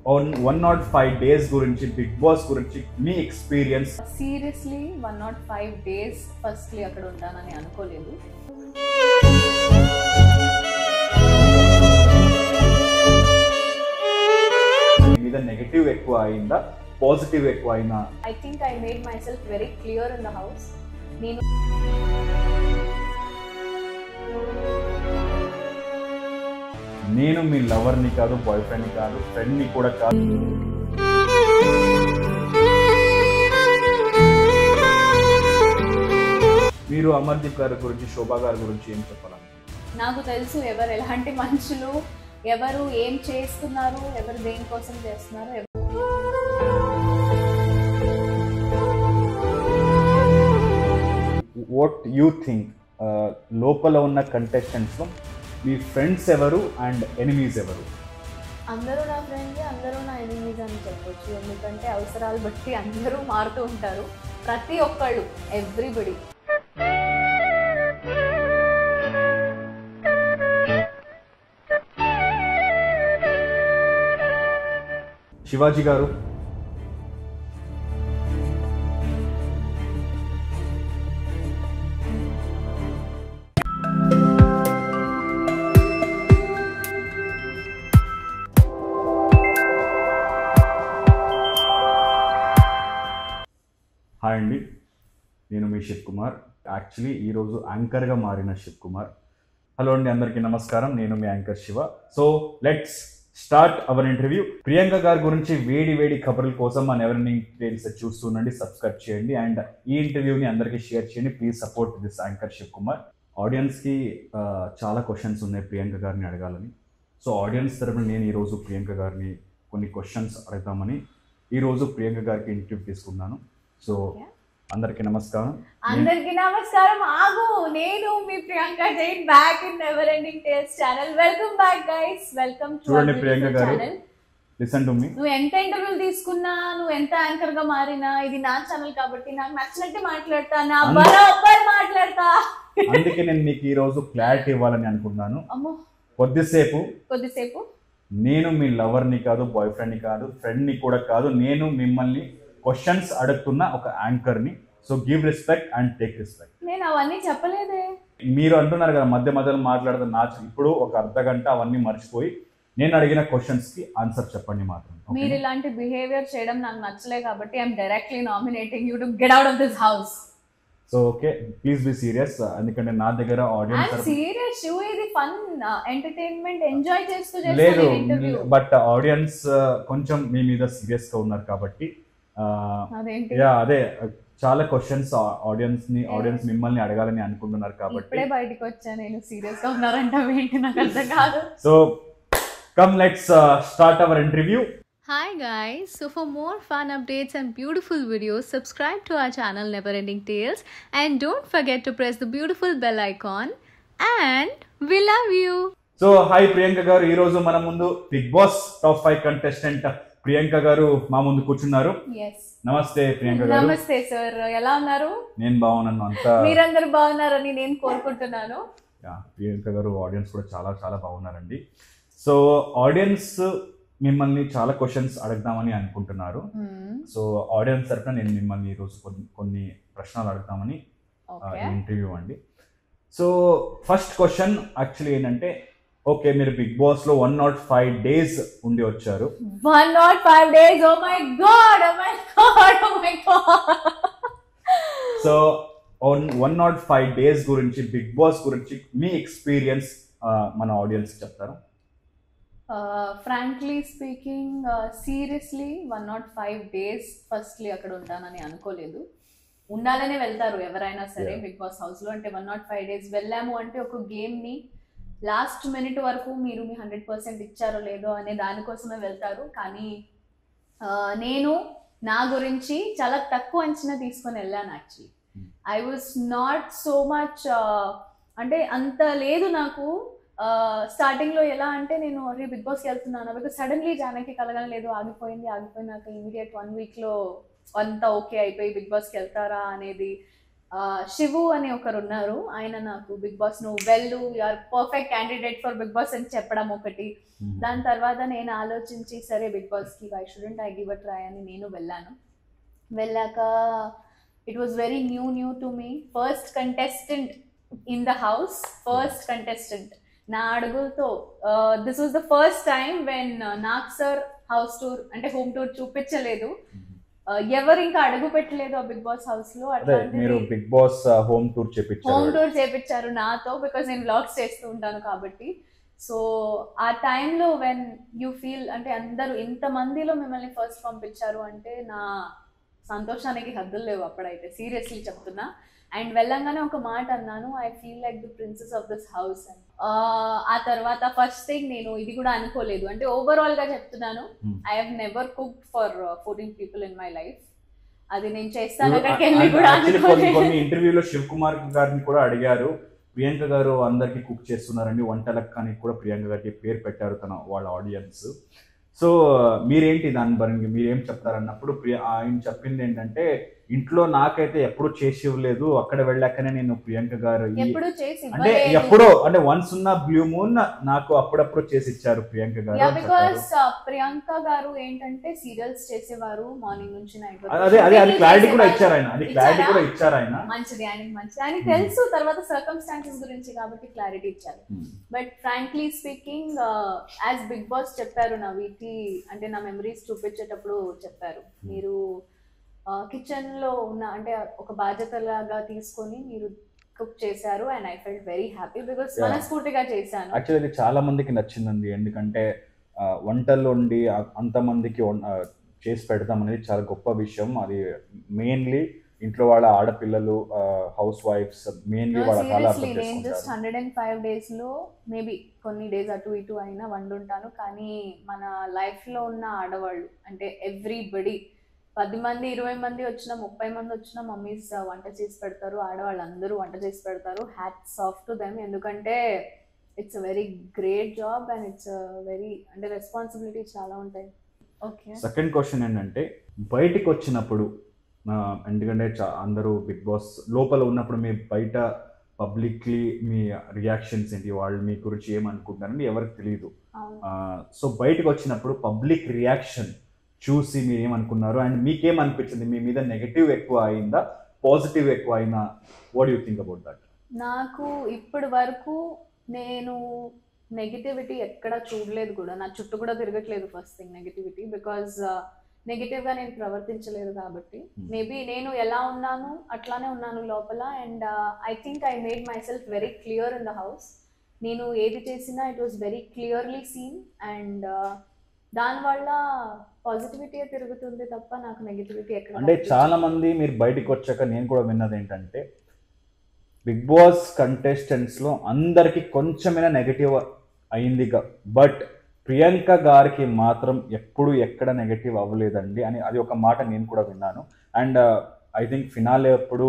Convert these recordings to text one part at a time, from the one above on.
On one not five days గురించి Bigg Boss గురించి మీ experience seriously one not five days firstly అక్కడ ఉంటానని అనుకోలేదు మీద నెగటివ్ ఎక్కువ అయిందా పాజిటివ్ ఎక్కువ అయినా I think I made myself very clear in the house నేను నేను మీ లవర్ని కాదు బాయ్ ఫ్రెండ్ని కాదు ఫ్రెండ్ని కూడా కాదు మీరు అమర్దీప్ గారి గురించి శోభా గారి గురించి ఏం చెప్పాలి నాకు తెలుసు ఎవరు ఎలాంటి మనుషులు ఎవరు ఏం చేస్తున్నారు ఎవరు దేనికోసం చేస్తున్నారు ఎవ- వాట్ యూ థింక్ లోపల ఉన్న కంటెస్టెంట్స్లో మీ ఫ్రెండ్స్ ఎవరు అండ్ ఎనిమీస్ ఎవరు అందరూ నా ఫ్రెండ్స్ అందరూ నా ఎనిమీస్ అని చెప్పొచ్చు ఎందుకంటే అవసరాలు బట్టి అందరూ మారుతూ ఉంటారు ప్రతి ఒక్కళ్ళు ఎవ్రీబడి శివాజీ గారు హాయ్ అండి నేను మీ శివ్ కుమార్ యాక్చువల్లీ ఈరోజు యాంకర్గా మారిన శివ్ కుమార్ హలో అండి అందరికీ నమస్కారం నేను మీ anchor Shiva so let's start our interview Priyanka గారి గురించి వేడి వేడి ఖబర్ల కోసం మన ఎవరిని డీటెయిల్స్ చూస్తుండండి సబ్స్క్రైబ్ చేయండి అండ్ ఈ ఇంటర్వ్యూని అందరికీ షేర్ చేయండి please support this anchor Shiv Kumar ఆడియన్స్కి ఆ, చాలా క్వశ్చన్స్ ఉన్నాయి ప్రియాంక గారిని అడగాలని సో ఆడియన్స్ తరపున నేను ఈరోజు ప్రియాంక గారిని కొన్ని క్వశ్చన్స్ అడుగుతామని ఈరోజు ప్రియాంక గారికి ఇంటర్వ్యూ తీసుకున్నాను సో Yeah. అందరికీ నమస్కారం అందరికి నమస్కారం ఆగు నేను మీ Priyanka Jain back in never ending tales channel welcome back guys welcome to చూడండి ప్రియాంక గారు. ఛానల్ లిసన్ టు మీ నువ్వు ఎంత ఇంటర్వ్యూలు తీసుకున్నా నువ్వు ఎంత యాంకర్ గా మారినా ఇది నా ఛానల్ కాబట్టి నాకు నచ్చినట్టే మాట్లాడతా నా అంద- బరాబర్ మాట్లాడతా అందుకే నేను మీకు ఈ రోజు క్లారిటీ ఇవ్వాలని అనుకున్నాను అమ్మో కొద్దిసేపు కొద్దిసేపు నేను మీ లవర్ని కాదు బాయ్ ఫ్రెండ్ని కాదు ఫ్రెండ్ని కూడా కాదు నేను మిమ్మల్ని క్వశ్చన్స్ అడుగుతున్న ఒక యాంకర్ని so give respect and take respect నేను అవన్నీ చెప్పలేదే మీరు అంటున్నారు కదా మధ్య మధ్యలో మాట్లాడుతున్న నా ఇప్పుడు ఒక అర్ధ గంట అవన్నీ మర్చిపోయి నేను అడిగిన క్వశ్చన్స్ కి ఆన్సర్ చెప్పండి మాత్రం మీరు ఓకేనా? ఇలాంటి బిహేవియర్ చేయడం నాకు నచ్చలే కాబట్టి I'm directly nominating you to get out of this house so okay please be serious ఎందుకంటే నా దగ్గర ఐఎమ్ ఆడియన్స్ సీరియస్ షూ ఇది ఫన్ ఎంటర్టైన్మెంట్ ఎంజాయ్ చేస్తూ లేదు చేస్తాను ఇంటర్వ్యూ బట్ ఆడియన్స్ కొంచెం మీ మీద సీరియస్ గా ఉన్నారు కాబట్టి అదేంటి యా అదే చాలా క్వశ్చన్స్ ఆడియన్స్ ని ఆడియన్స్ మిమ్మల్ని అడగాలని అనుకుంటున్నారు కాబట్టి ఇప్పుడే బయటికి వచ్చా నేను సీరియస్ గా ఉన్నారంట ఏంటి నాకు అర్థం కాదు so come let's start our interview Hi guys, so for more fun updates and beautiful videos, subscribe to our channel Never Ending Tales and don't forget to press the beautiful bell icon and we love you. So hi Priyanka గారు ఈ రోజు మన ముందు Bigg Boss top five contestant Priyanka గారు మా ముందు కూర్చున్నారు yes నమస్తే ప్రియాంక గారు నమస్తే సార్ ఎలా ఉన్నారు నేను బాగున్నాను అంతా మీరందరూ బాగున్నారని నేను కోరుకుంటున్నాను యా, ప్రియాంక గారు ఆడియన్స్ కూడా చాలా చాలా బాగున్నారండి సో ఆడియన్స్ మిమ్మల్ని చాలా క్వశ్చన్స్ అడుగుదామని అనుకుంటున్నారు సో ఆడియన్స్ తరఫున నేను మిమ్మల్ని ఈరోజు కొన్ని కొన్ని ప్రశ్నలు అడుగుతామని ఓకే ఇంటర్వ్యూ అండి సో ఫస్ట్ క్వశ్చన్ యాక్చువల్లీ ఏంటంటే ఓకే మీరు బిగ్ బాస్ లో వన్ నాట్ ఫైవ్ డేస్ ఉండి వచ్చారు one not five days oh my God oh my God oh my God so on one not five days గురించి Bigg Boss గురించి మీ experience మన audience చెప్తారు frankly speaking seriously one not five days firstly అక్కడ ఉంటానని అనుకోలేదు ఉండాలనే వెళ్తారు ఎవరైనా సరే Yeah. బిగ్ బాస్ హౌస్ లో అంటే వన్ నాట్ ఫైవ్ డేస్ వెళ్ళాము అంటే ఒక గేమ్ ని లాస్ట్ మినిట్ వరకు మీరు మీ హండ్రెడ్ పర్సెంట్ ఇచ్చారో లేదో అనే దానికోసమే వెళ్తారు కానీ ఆ, నేను నా గురించి చాలా తక్కువ అంచనా తీసుకొని వెళ్ళాను actually Hmm. I was not so much అంటే అంత లేదు నాకు స్టార్టింగ్ లో ఎలా అంటే నేను అరే బిగ్ బాస్కి వెళ్తున్నాను బికాస్ సడన్లీ జానకి కలగలేదు ఆగిపోయింది ఆగిపోయినాక ఇమీడియట్ వన్ వీక్ లో అంతా ఓకే అయిపోయి బిగ్ బాస్కి వెళ్తారా అనేది శివు అని ఒకరు ఉన్నారు ఆయన నాకు బిగ్ బాస్ నువ్వు వెళ్ళు you are perfect candidate for Bigg Boss అని చెప్పడం ఒకటి దాని తర్వాత నేను ఆలోచించి సరే బిగ్ బాస్కి why shouldn't I give a try అని నేను వెళ్ళాను వెళ్ళాక it was very new new to me first contestant in the house first contestant నా అడుగులతో this was the first time when Nag sir house tour అంటే హోమ్ టూర్ చూపించలేదు Uh, ఎవరు ఇంకా అడుగు పెట్టలేదు ఆ బిగ్ బాస్ హౌస్ లో అదే మీరు అట్లాంటిది Bigg Boss home tour home చేపించారు టూర్ చేపించారు నాతో బికాస్ నేను వ్లాగ్స్ చేస్తూ ఉంటాను కాబట్టి సో ఆ టైంలో వెన్ యూ ఫీల్ అంటే అందరూ ఇంతమందిలో మిమ్మల్ని ఫస్ట్ పంపించారు అంటే నా సంతోషానికి హద్దులు లేవు అప్పుడైతే సీరియస్లీ చెప్తున్నా అండ్ వెళ్ళంగానే ఒక మాట అన్నాను I feel like the princess of this house అని ఆ తర్వాత ఫస్ట్ థింగ్ నేను ఇది కూడా అనుకోలేదు అంటే ఓవరాల్ గా చెప్తున్నాను Hmm. I have never cooked for fourteen people in my life అది నేను చేస్తాను You- అక్కడికి వెళ్ళి and కూడా actually కొన్ని కొన్ని అనుకోలేదు ఇంటర్వ్యూలో శివ్ కుమార్ గారిని కూడా అడిగారు ప్రియాంక గారు అందరికి కుక్ చేస్తున్నారండి వంటలకు కానీ కూడా ప్రియాంక గారికి పేరు పెట్టారు తన వాళ్ళ ఆడియన్స్ సో మీరేంటి దాని పరంగా మీరేం చెప్తారన్నప్పుడు ప్రియ ఆయన చెప్పింది ఏంటంటే ఇంట్లో నాకైతే ఎప్పుడు చేసి ఇవ్వలేదు అక్కడ వెళ్ళాకనే నేను ప్రియాంక గారు ఈ- ఎప్పుడు చేసి అంటే ఇవ్వలేదు. ఎప్పుడో అంటే వన్స్ ఉన్న బ్లూ మూన్ నాకు అప్పుడప్పుడు చేసి ఇచ్చారు ప్రియాంక గారు యా అని చెప్పారు. బికాస్ ప్రియాంక గారు ఏంటంటే సీరియల్స్ చేసేవారు మార్నింగ్ నుంచి నైట్ అదే అదే అది క్లారిటీ కూడా ఇచ్చారు ఆయన అది క్లారిటీ ఇచ్చారా? కూడా ఇచ్చారు ఆయన మంచిది ఆయనకి మంచిది ఆయనకి Hmm. తెలుసు తర్వాత సర్కమ్స్టాన్సెస్ గురించి కాబట్టి క్లారిటీ ఇచ్చారు Hmm. But frankly speaking as Bigg Boss చెప్పారు నా వీటి అంటే నా మెమరీస్ చూపించేటప్పుడు చెప్పారు మీరు కిచెన్ లో ఉన్న అంటే ఒక బాధ్యతలాగా తీసుకొని మీరు కుక్ చేశారు and I felt very happy because Yeah. మనస్ఫూర్తిగా చేశాను యాక్చువల్లీ అది చాలా మందికి నచ్చిందండి ఎందుకంటే ఆ, వంటల్లో ఉండి ఆ- అంతమందికి వం- ఆ, చేసి పెడతాం అనేది చాలా గొప్ప విషయం అది మెయిన్లీ ఇంట్లో వాళ్ళ ఆడపిల్లలు హౌస్ వైఫ్స్ మెయిన్లీ వాళ్ళ చాలా సీరియస్లీ అర్థం నేను జస్ట్ చేసుకుంటారు హండ్రెడ్ అండ్ ఫైవ్ డేస్ లో మేబీ కొన్ని డేస్ అటు ఇటు అయినా వండుంటాను కానీ మన లైఫ్ లో ఉన్న ఆడవాళ్ళు అంటే ఎవ్రీబడి పది మంది ఇరవై మంది వచ్చిన ముప్పై మంది వచ్చిన మమ్మీస్ వంట చేసి పెడతారు ఆడవాళ్ళు అందరూ వంట చేసి పెడతారు హ్యాట్స్ ఆఫ్ టు దెమ్ ఎందుకంటే it's a very great job and it's very అంటే రెస్పాన్సిబిలిటీ చాలా ఉంటాయి ఓకే సెకండ్ క్వశ్చన్ ఏంటంటే బయటికి వచ్చినప్పుడు ఆ, ఎందుకంటే చా- అందరూ బిగ్ బాస్ లోపల ఉన్నప్పుడు మీ బయట పబ్లిక్లీ మీ రియాక్షన్స్ ఏంటి వాళ్ళు మీ గురించి ఏమనుకుంటారని ఎవరికి తెలియదు అవును సో బయటకు వచ్చినప్పుడు పబ్లిక్ రియాక్షన్ చూసి మీరు ఏమనుకున్నారు అండ్ మీకేమనిపించింది మీ మీద నెగటివ్ ఎక్కువ అయిందా పాజిటివ్ ఎక్కువ అయినా what you think about that నాకు ఇప్పటి వరకు నేను నెగిటివిటీ ఎక్కడ చూడలేదు కూడా నా చుట్టూ కూడా తిరగట్లేదు ఫస్ట్ థింగ్ నెగిటివిటీ బికాజ్ నెగిటివ్గా నేను ప్రవర్తించలేదు కాబట్టి Hmm. మేబీ నేను ఎలా ఉన్నాను అట్లానే ఉన్నాను లోపల and I think I made myself very clear in the house నేను ఏది చేసినా it was very clearly seen and దానివల్ల పాజిటివిటీ తిరుగుతుంది తప్ప నాకు నెగిటివిటీ ఎక్కడ అంటే చాలా మంది మీరు బయటకు వచ్చాక నేను కూడా విన్నది ఏంటంటే బిగ్ బాస్ కంటెస్టెంట్స్ లో అందరికి కొంచెమైనా నెగటివ్ అయింది బట్ ప్రియాంక గారికి మాత్రం ఎప్పుడు ఎక్కడ నెగటివ్ అవ్వలేదండి అని అది ఒక మాట నేను కూడా విన్నాను అండ్ ఐ థింక్ ఫినాలే అప్పుడు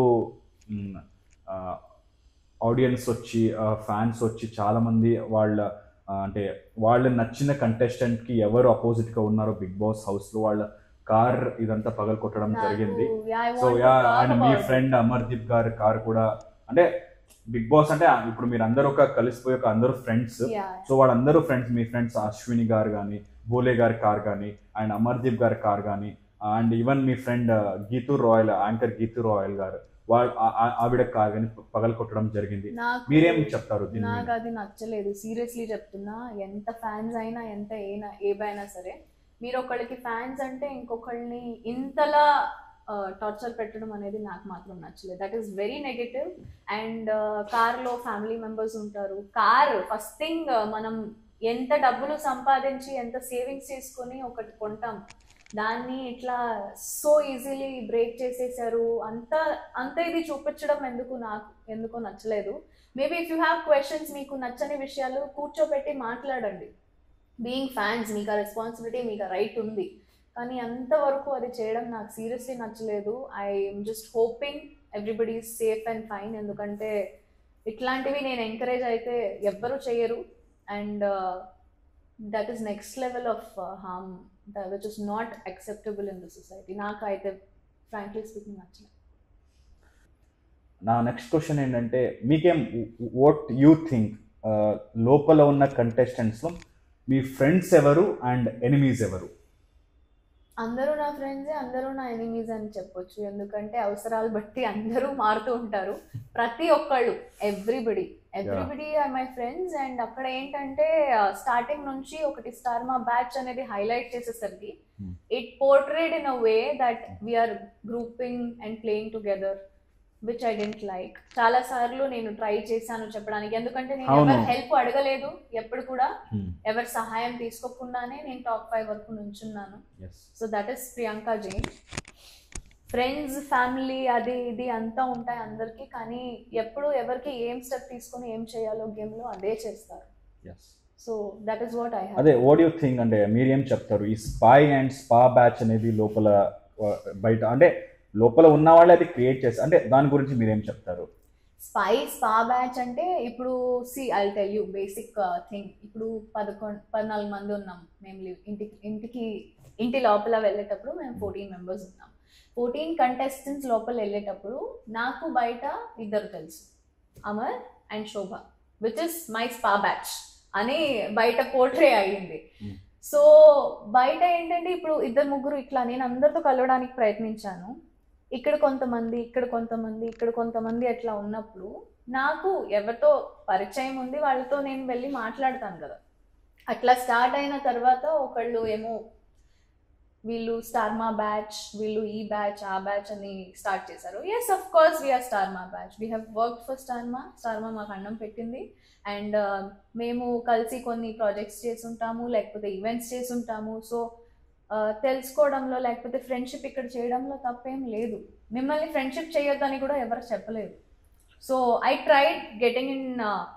ఆడియన్స్ వచ్చి ఫ్యాన్స్ వచ్చి చాలా మంది వాళ్ళ ఆ, అంటే వాళ్ళ నచ్చిన contestant కి ఎవరు opposite గా ఉన్నారో బిగ్ బాస్ హౌస్ లో వాళ్ళ కార్ ఇదంతా పగల కొట్టడం జరిగింది సో యా అండ్ మీ ఫ్రెండ్ అమర్దీప్ గారి కార్ కూడా అంటే బిగ్ బాస్ అంటే ఇప్పుడు మీరు అందరూ ఒక కలిసిపోయి ఒక అందరూ ఫ్రెండ్స్ సో వాళ్ళందరూ ఫ్రెండ్స్ మీ ఫ్రెండ్స్ అశ్విని గారు కానీ బోలే గారి కార్ కానీ అండ్ అమర్దీప్ గారి కార్ కానీ అండ్ ఈవెన్ మీ ఫ్రెండ్ గీతూ రాయల్ యాంకర్ గీతూ రాయల్ గారు వాళ్ళ ఆ- ఆ- ఆవిడ కార్ కానీ పగల కొట్టడం జరిగింది నాకు మీరేం చెప్తారు దీని నాకు మీద? అది నచ్చలేదు సీరియస్లీ చెప్తున్నా ఎంత ఫ్యాన్స్ అయినా ఎంత ఏనా ఏవైనా సరే మీరు ఒకళ్ళకి ఫ్యాన్స్ అంటే ఇంకొకళ్ళని ఇంతలా టార్చర్ పెట్టడం అనేది నాకు మాత్రం నచ్చలేదు that is very negative and కార్లో ఫ్యామిలీ మెంబర్స్ ఉంటారు కార్ ఫస్ట్ థింగ్ మనం ఎంత డబ్బులు సంపాదించి ఎంత సేవింగ్స్ చేసుకొని ఒకటి కొంటాం దాన్ని ఇట్లా సో ఈజీలీ బ్రేక్ చేసేసారు అంత అంత ఇది చూపించడం ఎందుకు నాకు ఎందుకో నచ్చలేదు maybe if you have questions మీకు నచ్చని విషయాలు కూర్చోబెట్టి మాట్లాడండి బీయింగ్ ఫ్యాన్స్ మీకు ఆ రెస్పాన్సిబిలిటీ మీకు ఆ రైట్ ఉంది కానీ అంతవరకు అది చేయడం నాకు సీరియస్లీ నచ్చలేదు I'm just hoping everybody is safe and fine ఎందుకంటే ఇట్లాంటివి నేను ఎంకరేజ్ అయితే ఎవ్వరూ చేయరు and that is next level of harm which is not acceptable in the society నాకు అయితే ఫ్రాంక్లీ స్పీకింగ్ నచ్చలేదు నా నెక్స్ట్ క్వశ్చన్ ఏంటంటే మీకేం వాట్ యూ థింక్ లోపల ఉన్న కంటెస్టెంట్స్లో మీ ఫ్రెండ్స్ ఎవరు అండ్ ఎనిమీస్ ఎవరు అందరూ నా ఫ్రెండ్స్ అందరూ నా ఎనిమీస్ అని చెప్పొచ్చు ఎందుకంటే అవసరాలు బట్టి అందరూ మారుతూ ఉంటారు ప్రతి ఒక్కళ్ళు everybody everybody are my friends and అక్కడ ఏంటంటే స్టార్టింగ్ నుంచి ఒకటి స్టార్ మా బ్యాచ్ అనేది హైలైట్ చేసేసరికి Hmm. It portrayed in a way that we are grouping and playing together which I didn't like చాలా సార్లు నేను ట్రై చేశాను చెప్పడానికి ఎందుకంటే నేను అవును. ఎవరి హెల్ప్ అడగలేదు ఎప్పుడు కూడా ఎవరి సహాయం తీసుకోకుండానే నేను టాప్ ఫైవ్ వరకు నుంచున్నాను yes so that is Priyanka Jain friends family అది ఇది అంతా ఉంటాయి అందరికీ కానీ ఎప్పుడు ఎవరికి ఏం స్టెప్ తీసుకొని ఏం చేయాలో గేమ్లో అదే చేస్తారు yes so that is what I అదే వాట్ యూ థింక్ అంటే మీరేం చెప్తారు ఈ స్పై అండ్ స్పా బ్యాచ్ అనేది లోపల ఆ, బయట అంటే లోపల ఉన్న వాళ్ళే అది క్రియేట్ చేస్తారు అంటే దాని గురించి మీరేం చెప్తారు స్పై స్పా బ్యాచ్ అంటే ఇప్పుడు see I tell you basic thing ఇప్పుడు పదకొండు పద్నాలుగు మంది ఉన్నాం మేము live- ఇంటికి ఇంటికి ఇంటి లోపల వెళ్ళేటప్పుడు మేము ఫోర్టీన్ మెంబర్స్ ఉన్నాం ఫోర్టీన్ కంటెస్టెంట్స్ లోపల వెళ్ళేటప్పుడు నాకు బయట ఇద్దరు తెలుసు Amar and Shobha which is my spa batch అని బయట పోర్ట్రే అయ్యింది Hmm. సో బయట ఏంటంటే ఇప్పుడు ఇద్దరు ముగ్గురు ఇట్లా నేను అందరితో కలవడానికి ప్రయత్నించాను ఇక్కడ కొంతమంది ఇక్కడ కొంతమంది ఇక్కడ కొంతమంది అట్లా ఉన్నప్పుడు నాకు ఎవరితో పరిచయం ఉంది వాళ్ళతో నేను వెళ్ళి మాట్లాడతాను కదా అట్లా స్టార్ట్ అయిన తర్వాత ఒకళ్ళు ఏమో వీళ్ళు స్టార్మా బ్యాచ్ వీళ్ళు ఈ బ్యాచ్ ఆ బ్యాచ్ అని స్టార్ట్ చేశారు yes of course we're Star Maa batch we have work for Star Maa Star Maa మాకు అన్నం పెట్టింది అండ్ మేము కలిసి కొన్ని ప్రాజెక్ట్స్ చేసుంటాము లేకపోతే ఈవెంట్స్ చేసుంటాము సో తెలుసుకోవడంలో లేకపోతే ఫ్రెండ్షిప్ ఇక్కడ చేయడంలో తప్పేం లేదు మిమ్మల్ని ఫ్రెండ్షిప్ చేయొద్దని కూడా ఎవరు చెప్పలేదు so I tried getting in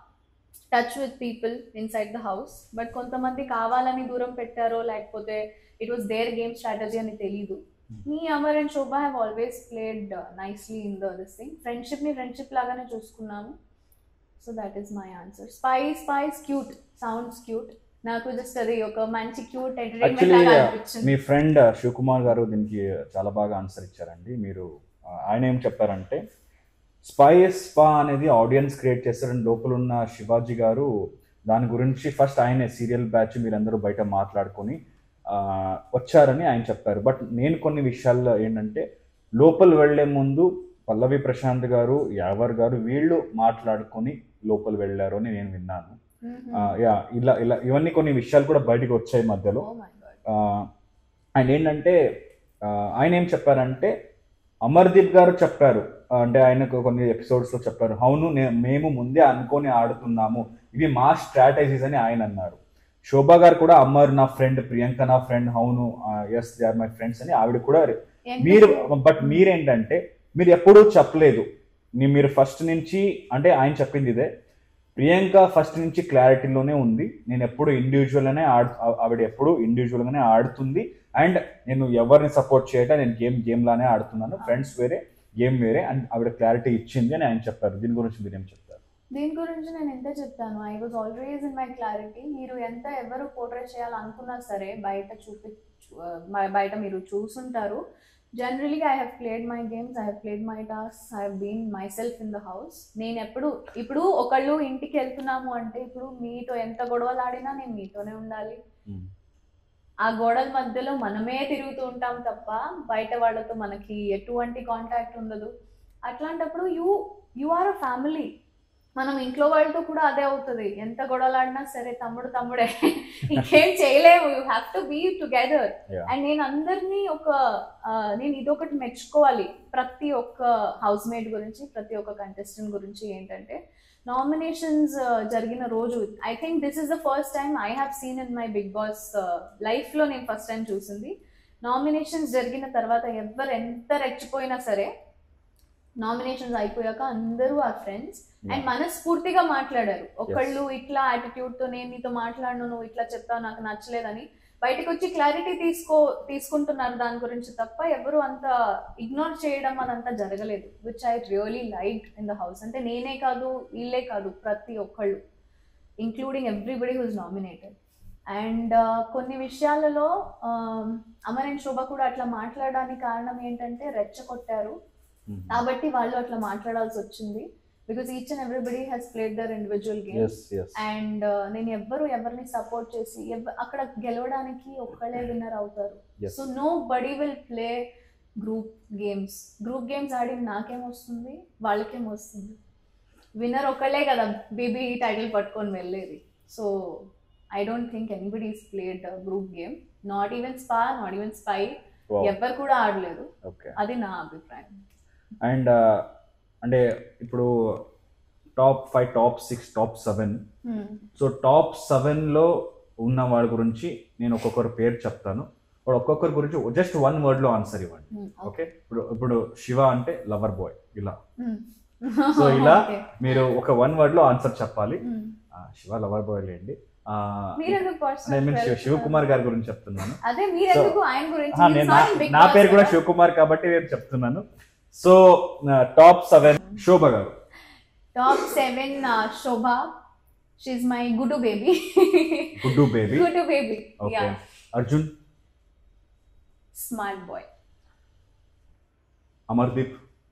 touch with people inside the house but కొంతమంది కావాలని దూరం పెట్టారో లేకపోతే it was their game strategy అని తెలీదు me Amar and Shobha have always played nicely in the this thing ఫ్రెండ్షిప్ని ఫ్రెండ్షిప్ లాగానే చూసుకున్నాము so that is my answer spy spies cute sounds cute నాకు జస్ట్ అది ఒక మంచి క్యూట్ ఎంటర్టైన్మెంట్ యాక్చువల్లీ లాగా అనిపించింది మీ ఫ్రెండ్ శివకుమార్ గారు దీనికి చాలా బాగా ఆన్సర్ ఇచ్చారండి మీరు ఆ, ఆయన ఏం చెప్పారంటే స్పై స్పా అనేది ఆడియన్స్ క్రియేట్ చేస్తారని లోపల ఉన్న శివాజీ గారు దాని గురించి ఫస్ట్ ఆయనే సీరియల్ బ్యాచ్ మీరందరూ బయట మాట్లాడుకొని ఆ, వచ్చారని ఆయన చెప్పారు బట్ నేను కొన్ని విషయాల్లో ఏంటంటే లోపల వెళ్లే ముందు పల్లవి ప్రశాంత్ గారు యావర్ గారు వీళ్ళు మాట్లాడుకొని లోపల వెళ్ళారు అని నేను విన్నాను ఆ, యా ఇలా ఇలా ఇవన్నీ కొన్ని విషయాలు కూడా బయటకు వచ్చాయి మధ్యలో ఓ మై గాడ్ ఆ, ఆయన ఏంటంటే ఆ, ఆయన ఏం చెప్పారంటే అమర్దీప్ గారు చెప్పారు ఆ, అంటే ఆయనకు కొన్ని ఎపిసోడ్స్లో చెప్పారు అవును నే- మేము ముందే అనుకొని ఆడుతున్నాము ఇవి మా స్ట్రాటజీస్ అని ఆయన అన్నారు శోభా గారు కూడా అమర్ నా ఫ్రెండ్ ప్రియాంక నా ఫ్రెండ్ అవును yes they are my friends అని ఆవిడ కూడా మీరు బట్ మీరేంటంటే మీరు ఎప్పుడూ చెప్పలేదు నీ- మీరు ఫస్ట్ నుంచి అంటే ఆయన చెప్పింది ఇదే ప్రియాంక ఫస్ట్ నుంచి క్లారిటీలోనే ఉంది నేను ఎప్పుడు ఇండివిజువల్గానే ఆడు ఆ- ఆవిడ ఎప్పుడు ఇండివిజువల్గానే ఆడుతుంది అండ్ నేను ఎవరిని సపోర్ట్ చేయటం నేను గేమ్ గేమ్ లానే ఆడుతున్నాను ఫ్రెండ్స్ వేరే గేమ్ వేరే అండ్ ఆవిడ క్లారిటీ ఇచ్చింది అని ఆయన చెప్పారు దీని గురించి మీరు ఏం చెప్తారు దీని గురించి నేను ఎంత చెప్తాను I was always in my clarity మీరు ఎంత ఎవరు పోర్ట్రే చేయాలనుకున్నా సరే బయట చూపి చూ- బ- బయట మీరు చూసుంటారు generally I have played my games I have played my task I have been myself in the house నేను ఎప్పుడు ఇప్పుడు ఒకళ్ళు ఇంటికి వెళ్తున్నాము అంటే ఇప్పుడు మీతో ఎంత గొడవలు ఆడినా నేను మీతోనే ఉండాలి ఆ గోడల మధ్యలో మనమే తిరుగుతూ ఉంటాం తప్ప బయట వాళ్ళతో మనకి ఎటువంటి కాంటాక్ట్ ఉండదు అట్లాంటప్పుడు you you are a family మనం ఇంట్లో వాళ్ళతో కూడా అదే అవుతుంది ఎంత గొడవలాడినా సరే తమ్ముడు తమ్ముడే ఇంకేం చేయలేము you have to be together Yeah. And నేను అందరినీ ఒక ఆ, నేను ఇదొకటి మెచ్చుకోవాలి ప్రతి ఒక్క హౌస్ మేట్ గురించి ప్రతి ఒక్క కంటెస్టెంట్ గురించి ఏంటంటే నామినేషన్స్ జరిగిన రోజు I think this is the first time I have seen in my Bigg Boss లైఫ్లో నేను ఫస్ట్ టైం చూసింది నామినేషన్స్ జరిగిన తర్వాత ఎవరు ఎంత రెచ్చిపోయినా సరే నామినేషన్స్ అయిపోయాక అందరూ ఆ ఫ్రెండ్స్ అండ్ మనస్ఫూర్తిగా మాట్లాడారు ఒకళ్ళు ఇట్లా attitude తో నేను నీతో మాట్లాడను నువ్వు ఇట్లా చెప్తావు నాకు నచ్చలేదని బయటకు వచ్చి క్లారిటీ తీసుకో తీసుకుంటున్నారు దాని గురించి తప్ప ఎవరు అంత ఇగ్నోర్ చేయడం అదంతా జరగలేదు which I really like in the house అంటే నేనే కాదు వీళ్ళే కాదు ప్రతి ఒక్కళ్ళు including everybody who's nominated and కొన్ని విషయాలలో um, అమర్ అండ్ శోభ కూడా అట్లా మాట్లాడడానికి కారణం ఏంటంటే రెచ్చగొట్టారు కాబట్టి వాళ్ళు అట్లా మాట్లాడాల్సి వచ్చింది because each and everybody has played their individual game yes yes and నేను ఎవ్వరు ఎవరిని సపోర్ట్ చేసి ఎవ్వ- అక్కడ గెలవడానికి ఒక్కళ్ళే విన్నర్ అవుతారు Yes. So nobody will play group games group games ఆడి నాకేం వస్తుంది వాళ్ళకేం వస్తుంది విన్నర్ ఒక్కళ్ళే కదా బేబీ టైటిల్ పట్టుకొని వెళ్ళేది so I don't think anybody is played group game not even spa not even spy ఎవ్వరు కూడా ఆడలేదు ఓకే అది నా అభిప్రాయం అండ్ అంటే ఇప్పుడు top five top six top seven Hmm. So top సెవెన్లో ఉన్న వాళ్ళ గురించి నేను ఒక్కొక్కరు పేరు చెప్తాను వాడు ఒక్కొక్కరి గురించి జస్ట్ వన్ వర్డ్లో ఆన్సర్ ఇవ్వండి Hmm. ఓకే ఇప్పుడు ఇప్పుడు శివ అంటే లవర్ బాయ్ ఇలా Hmm. సో ఇలా Okay. మీరు ఒక వన్ వర్డ్లో ఆన్సర్ చెప్పాలి Hmm. ఆ, శివ లవర్ బాయ్ లేండి ఆ, మీరెందుకు personal నేను మీన్ శివ వెళ్తున్నారు? శివకుమార్ గారి గురించి చెప్తున్నాను అదే మీరెందుకు ఆయన గురించి ఆ, He's నేను not నా- in Big నా Boss పేరు కూడా కదా? శివకుమార్ కాబట్టి నేను చెప్తున్నాను so top seven Shobha garu top seven Shobha she my గుడు బేబీ గుడ్డు బేబీ గుడు baby okay Arjun smart boy Amardeep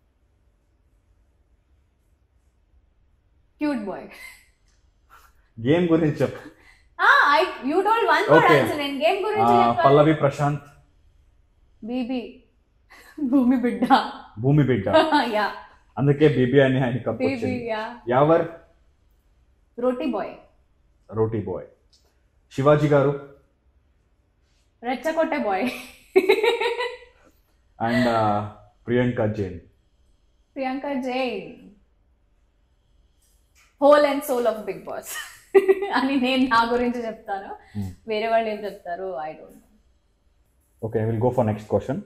cute boy game గురించి చెప్పు I you don't one word Okay. Answer నేను గేమ్ ఆ, గురించి చెప్పాలి పల్లవి ప్రశాంత్ బీబీ భూమి బిడ్డ భూమి బిడ్డ యా అందుకే బీబీ అని ఆయన కప్ బేబీ వచ్చింది యా యావర్ రోటీ బాయ్ రోటీ బాయ్ శివాజీ గారు రెచ్చగొట్టే boy and Priyanka Jain Priyanka Jain whole and soul of Bigg Boss అని నేను నా గురించి చెప్తాను Hmm. వేరే వాళ్ళు ఏం చెప్తారు I don't know okay will go for next question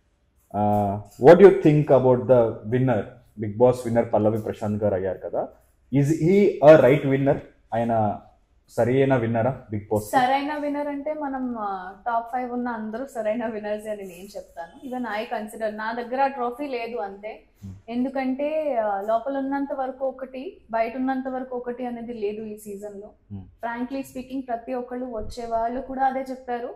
what you think about the winner Bigg Boss winner Pallavi Prashanth garu అయ్యారు కదా ఈజ్ ఈ అ రైట్ విన్నర్ ఆయన సరైన విన్నరా బిగ్ బాస్ సరైన విన్నర్ అంటే మనం టాప్ ఫైవ్ ఉన్న అందరూ సరైన విన్నర్స్ అని నేను చెప్తాను ఈవెన్ ఐ కన్సిడర్ నా దగ్గర ట్రోఫీ లేదు అంతే ఎందుకంటే ఆ, లోపల ఉన్నంత వరకు ఒకటి బయట ఉన్నంత వరకు ఒకటి అనేది లేదు ఈ సీజన్ లో Hmm. ఫ్రాంక్లీ స్పీకింగ్ ప్రతి ఒక్కళ్ళు వచ్చే వాళ్ళు కూడా అదే చెప్పారు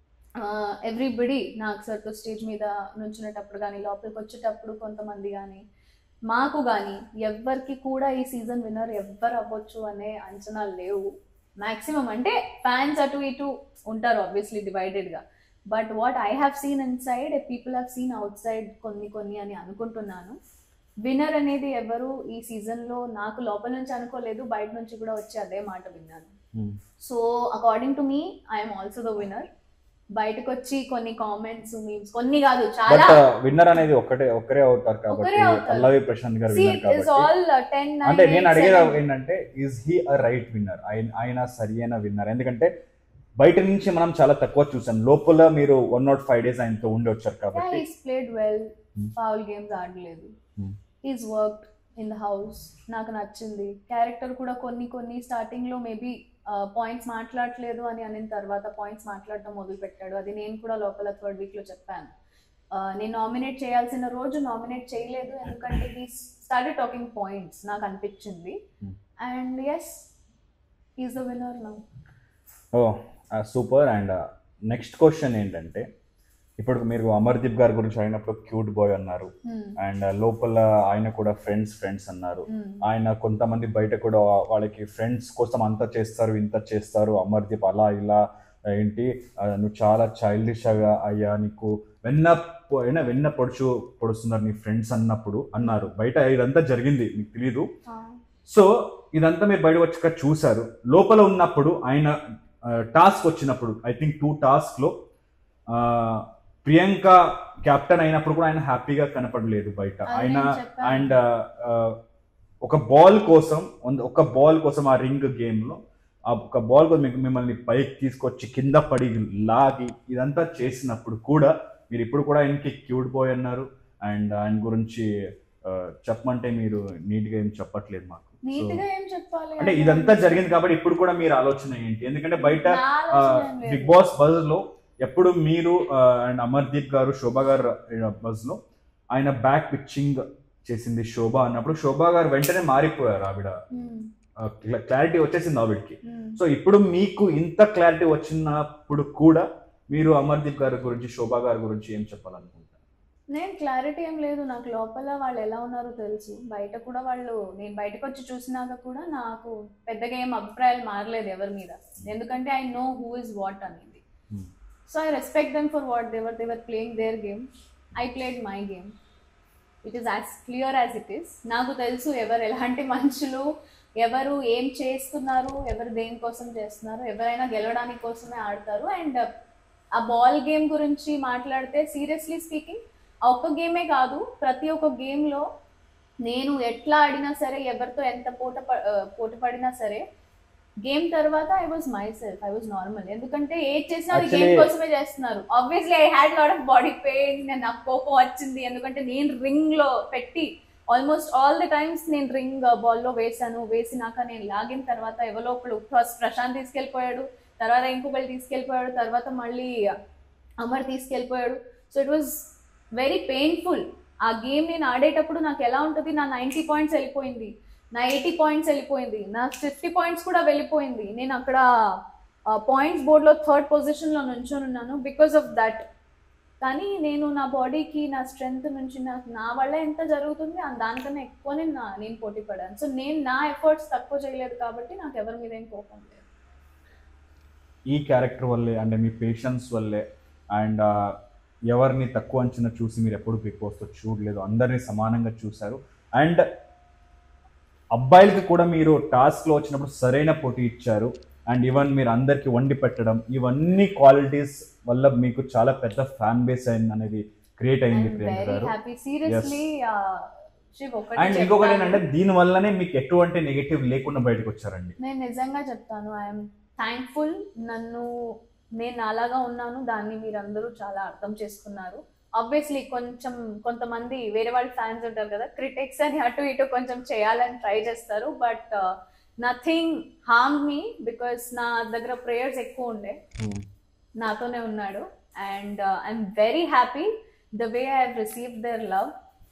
ఎవ్రీబడి నాకు సర్తో స్టేజ్ మీద నుంచునేటప్పుడు కానీ లోపలికి వచ్చేటప్పుడు కొంతమంది కానీ మాకు కానీ ఎవ్వరికి కూడా ఈ సీజన్ విన్నర్ ఎవ్వరు అవ్వచ్చు అనే అంచనాలు లేవు మాక్సిమం అంటే ఫ్యాన్స్ అటు ఇటు ఉంటారు ఆబ్వియస్లీ డివైడెడ్గా but what I have seen inside people have seen outside కొన్ని కొన్ని అని అనుకుంటున్నాను విన్నర్ అనేది ఎవరు ఈ సీజన్లో నాకు లోపల నుంచి అనుకోలేదు బయట నుంచి కూడా వచ్చి అదే మాట విన్నాను so according to me I'm also the winner బయటకు వచ్చి కొన్ని కామెంట్స్ మీమ్స్ కొన్ని కాదు బట్ చాలా విన్నర్ అనేది ఒక్కటే ఒక్కరే అవుతారు కాబట్టి ఒక్కరే అవుతారు. పల్లవి ప్రశాంత్ గారు విన్నర్ ఇస్ కాబట్టి ఆల్ టెన్ అంటే నేను అడిగేది ఏంటంటే is he a right winner ఆయన ఆయన సరియైన విన్నర్ ఎందుకంటే బయట నుంచి మనం చాలా తక్కువ చూసాం లోపల మీరు వన్ నాట్ ఫైవ్ డేస్ ఆయనతో ఉండి వచ్చారు కాబట్టి is played well Hmm. Foul games ఆడలేదు Hmm. Is work in the house నాకు నచ్చింది క్యారెక్టర్ కూడా కొన్ని కొన్ని స్టార్టింగ్ లో మేబీ పాయింట్స్ మాట్లాడలేదు అని అనిన తర్వాత పాయింట్స్ మాట్లాడటం మొదలు పెట్టాడు అది నేను కూడా లోపల థర్డ్ వీక్ లో చెప్పాను Uh, నేను నామినేట్ చేయాల్సిన రోజు నామినేట్ చేయలేదు ఎందుకంటే హీ స్టార్టెడ్ టాకింగ్ పాయింట్స్ నాకు అనిపించింది Hmm. And yes is the winner now oh super and next question ఏంటంటే ఇప్పుడు మీరు అమర్దీప్ గారి గురించి అయినప్పుడు క్యూట్ బాయ్ అన్నారు అండ్ లోపల ఆయన కూడా ఫ్రెండ్స్ ఫ్రెండ్స్ అన్నారు ఆయన కొంతమంది బయట కూడా వాళ్ళకి ఫ్రెండ్స్ కోసం అంత చేస్తారు ఇంత చేస్తారు అమర్దీప్ అలా ఇలా ఏంటి ఆ, నువ్వు చాలా చైల్డిష్ అయ్యా నీకు వెన్న పొ- ఏనా వెన్న పొడుచు పొడుస్తున్నారు నీ ఫ్రెండ్స్ అన్నప్పుడు అన్నారు బయట ఇదంతా జరిగింది మీకు తెలీదు సో ఇదంతా మీరు బయట వచ్చాక చూశారు లోపల ఉన్నప్పుడు ఆయన టాస్క్ వచ్చినప్పుడు ఐ థింక్ టూ టాస్క్లో ప్రియాంక కెప్టెన్ అయినప్పుడు కూడా ఆయన హ్యాపీగా కనపడలేదు బయట అది ఆయన నేను చెప్పాను. అండ్ ఒక బాల్ కోసం ಒಂದ್- ఒక బాల్ కోసం ఆ రింగ్ గేమ్లో ఆ ఒక బాల్ కోసం మీకు మిమ్మల్ని పైకి తీసుకొచ్చి కింద పడి లాగి ఇదంతా చేసినప్పుడు కూడా మీరు ఇప్పుడు కూడా ఆయనకి క్యూట్ బాయ్ అన్నారు అండ్ ఆయన గురించి ఆ, చెప్పమంటే మీరు నీట్గా ఏం చెప్పట్లేదు మాకు నీట్ So, గా ఏం చెప్పాలి అంటే ఇదంతా జరిగింది కాబట్టి ఇప్పుడు కూడా మీరు ఆలోచన ఏంటి ఎందుకంటే బయట నా ఆలోచన ఏం లేదు. బిగ్ బాస్ బజ్ లో ఎప్పుడు మీరు అండ్ అమర్దీప్ గారు శోభ గారు బజ్ లో ఆయన బ్యాక్ పిచ్చింగ్ చేసింది శోభ అన్నప్పుడు శోభ గారు వెంటనే మారిపోయారు ఆవిడ Hmm. క్లారిటీ వచ్చేసింది ఆవిడకి Hmm. సో ఇప్పుడు మీకు ఇంత క్లారిటీ వచ్చినప్పుడు కూడా మీరు అమర్దీప్ గారి గురించి శోభ గారి గురించి ఏం చెప్పాలనుకుంటారు నేను క్లారిటీ ఏం లేదు నాకు లోపల వాళ్ళు ఎలా ఉన్నారో తెలుసు బయట కూడా వాళ్ళు నేను బయటకు వచ్చి చూసినాక కూడా నాకు పెద్దగా ఏం అభిప్రాయాలు మారలేదు ఎవరి మీద ఎందుకంటే I know who is what అనేది Hmm. So I respect them for what they're they're playing their game I played my game it is as clear as it is నాకు తెలుసు ఎవరు ఎలాంటి మనుషులు ఎవరు ఏం చేస్తున్నారు ఎవరు దేనికోసం చేస్తున్నారు ఎవరైనా గెలవడానికి కోసమే ఆడతారు అండ్ ఆ బాల్ గేమ్ గురించి మాట్లాడితే సీరియస్లీ స్పీకింగ్ ఆ ఒక్క గేమే కాదు ప్రతి ఒక్క గేమ్లో నేను ఎట్లా ఆడినా సరే ఎవరితో ఎంత పోట ప- ఆ, పోటీ పడినా సరే గేమ్ తర్వాత I was myself I was normal ఎందుకంటే ఏది చేసినా అది గేమ్ Actually- కోసమే చేస్తున్నారు obviously I had lot of body pain నేను నాకు కోపం వచ్చింది ఎందుకంటే నేను రింగ్ లో పెట్టి ఆల్మోస్ట్ ఆల్ ద టైమ్స్ నేను రింగ్ బాల్ లో వేసాను వేసినాక నేను లాగిన తర్వాత ఎవరో ఒకళ్ళు ఫస్ట్ ప్రశాంత్ తీసుకెళ్ళిపోయాడు తర్వాత ఇంకొకళ్ళు తీసుకెళ్ళిపోయాడు తర్వాత మళ్ళీ అమర్ తీసుకెళ్ళిపోయాడు so it was very painful ఆ గేమ్ నేను ఆడేటప్పుడు నాకు ఎలా ఉంటుంది నా నైంటీ పాయింట్స్ వెళ్ళిపోయింది నా ఎయిటీ పాయింట్స్ వెళ్ళిపోయింది నా ఫిఫ్టీ పాయింట్స్ కూడా వెళ్ళిపోయింది నేను అక్కడ పాయింట్స్ బోర్డ్లో థర్డ్ పొజిషన్లో నుంచొని ఉన్నాను బికాస్ ఆఫ్ దట్ కానీ నేను నా బాడీకి నా స్ట్రెంగ్త్ నుంచి నాకు నా వల్ల ఎంత జరుగుతుంది ఆ దానికన్నా ఎక్కువనే నా నేను పోటీ పడాను సో నేను నా ఎఫర్ట్స్ తక్కువ చేయలేదు కాబట్టి నాకు ఎవరి మీద ఏం కోపం లేదు ఈ క్యారెక్టర్ వల్లే అంటే మీ పేషెన్స్ వల్లే అండ్ ఎవరిని తక్కువ అంచనా చూసి మీరు ఎప్పుడు బిగ్ బాస్తో చూడలేదు అందరినీ సమానంగా చూశారు అండ్ అబ్బాయిలకి కూడా మీరు టాస్క్లో వచ్చినప్పుడు సరైన పోటీ ఇచ్చారు అండ్ ఈవెన్ మీరు అందరికీ వండి పెట్టడం ఇవన్నీ క్వాలిటీస్ వల్ల మీకు చాలా పెద్ద ఫ్యాన్ బేస్ అయింది అనేది క్రియేట్ అయింది Priyanka very garu happy seriously Shiv ఒకటి అండ్ ఇంకొకటి చెప్తాను. ఏంటంటే దీని వల్లనే మీకు ఎటువంటి నెగిటివ్ లేకుండా బయటకు వచ్చారండి నేను నిజంగా చెప్తాను ఐఎమ్ థ్యాంక్ఫుల్ నన్ను నేను అలాగా ఉన్నాను దాన్ని మీరందరూ చాలా అర్థం చేసుకున్నారు ఆబ్వియస్లీ కొంచెం కొంతమంది వేరే వాళ్ళ ఫ్యాన్స్ ఉంటారు కదా క్రిటిక్స్ అని అటు ఇటు కొంచెం చేయాలని ట్రై చేస్తారు but nothing harm me because నా దగ్గర ప్రేయర్స్ ఎక్కువ ఉండే నాతోనే ఉన్నాడు and I'm very happy the way I receive their love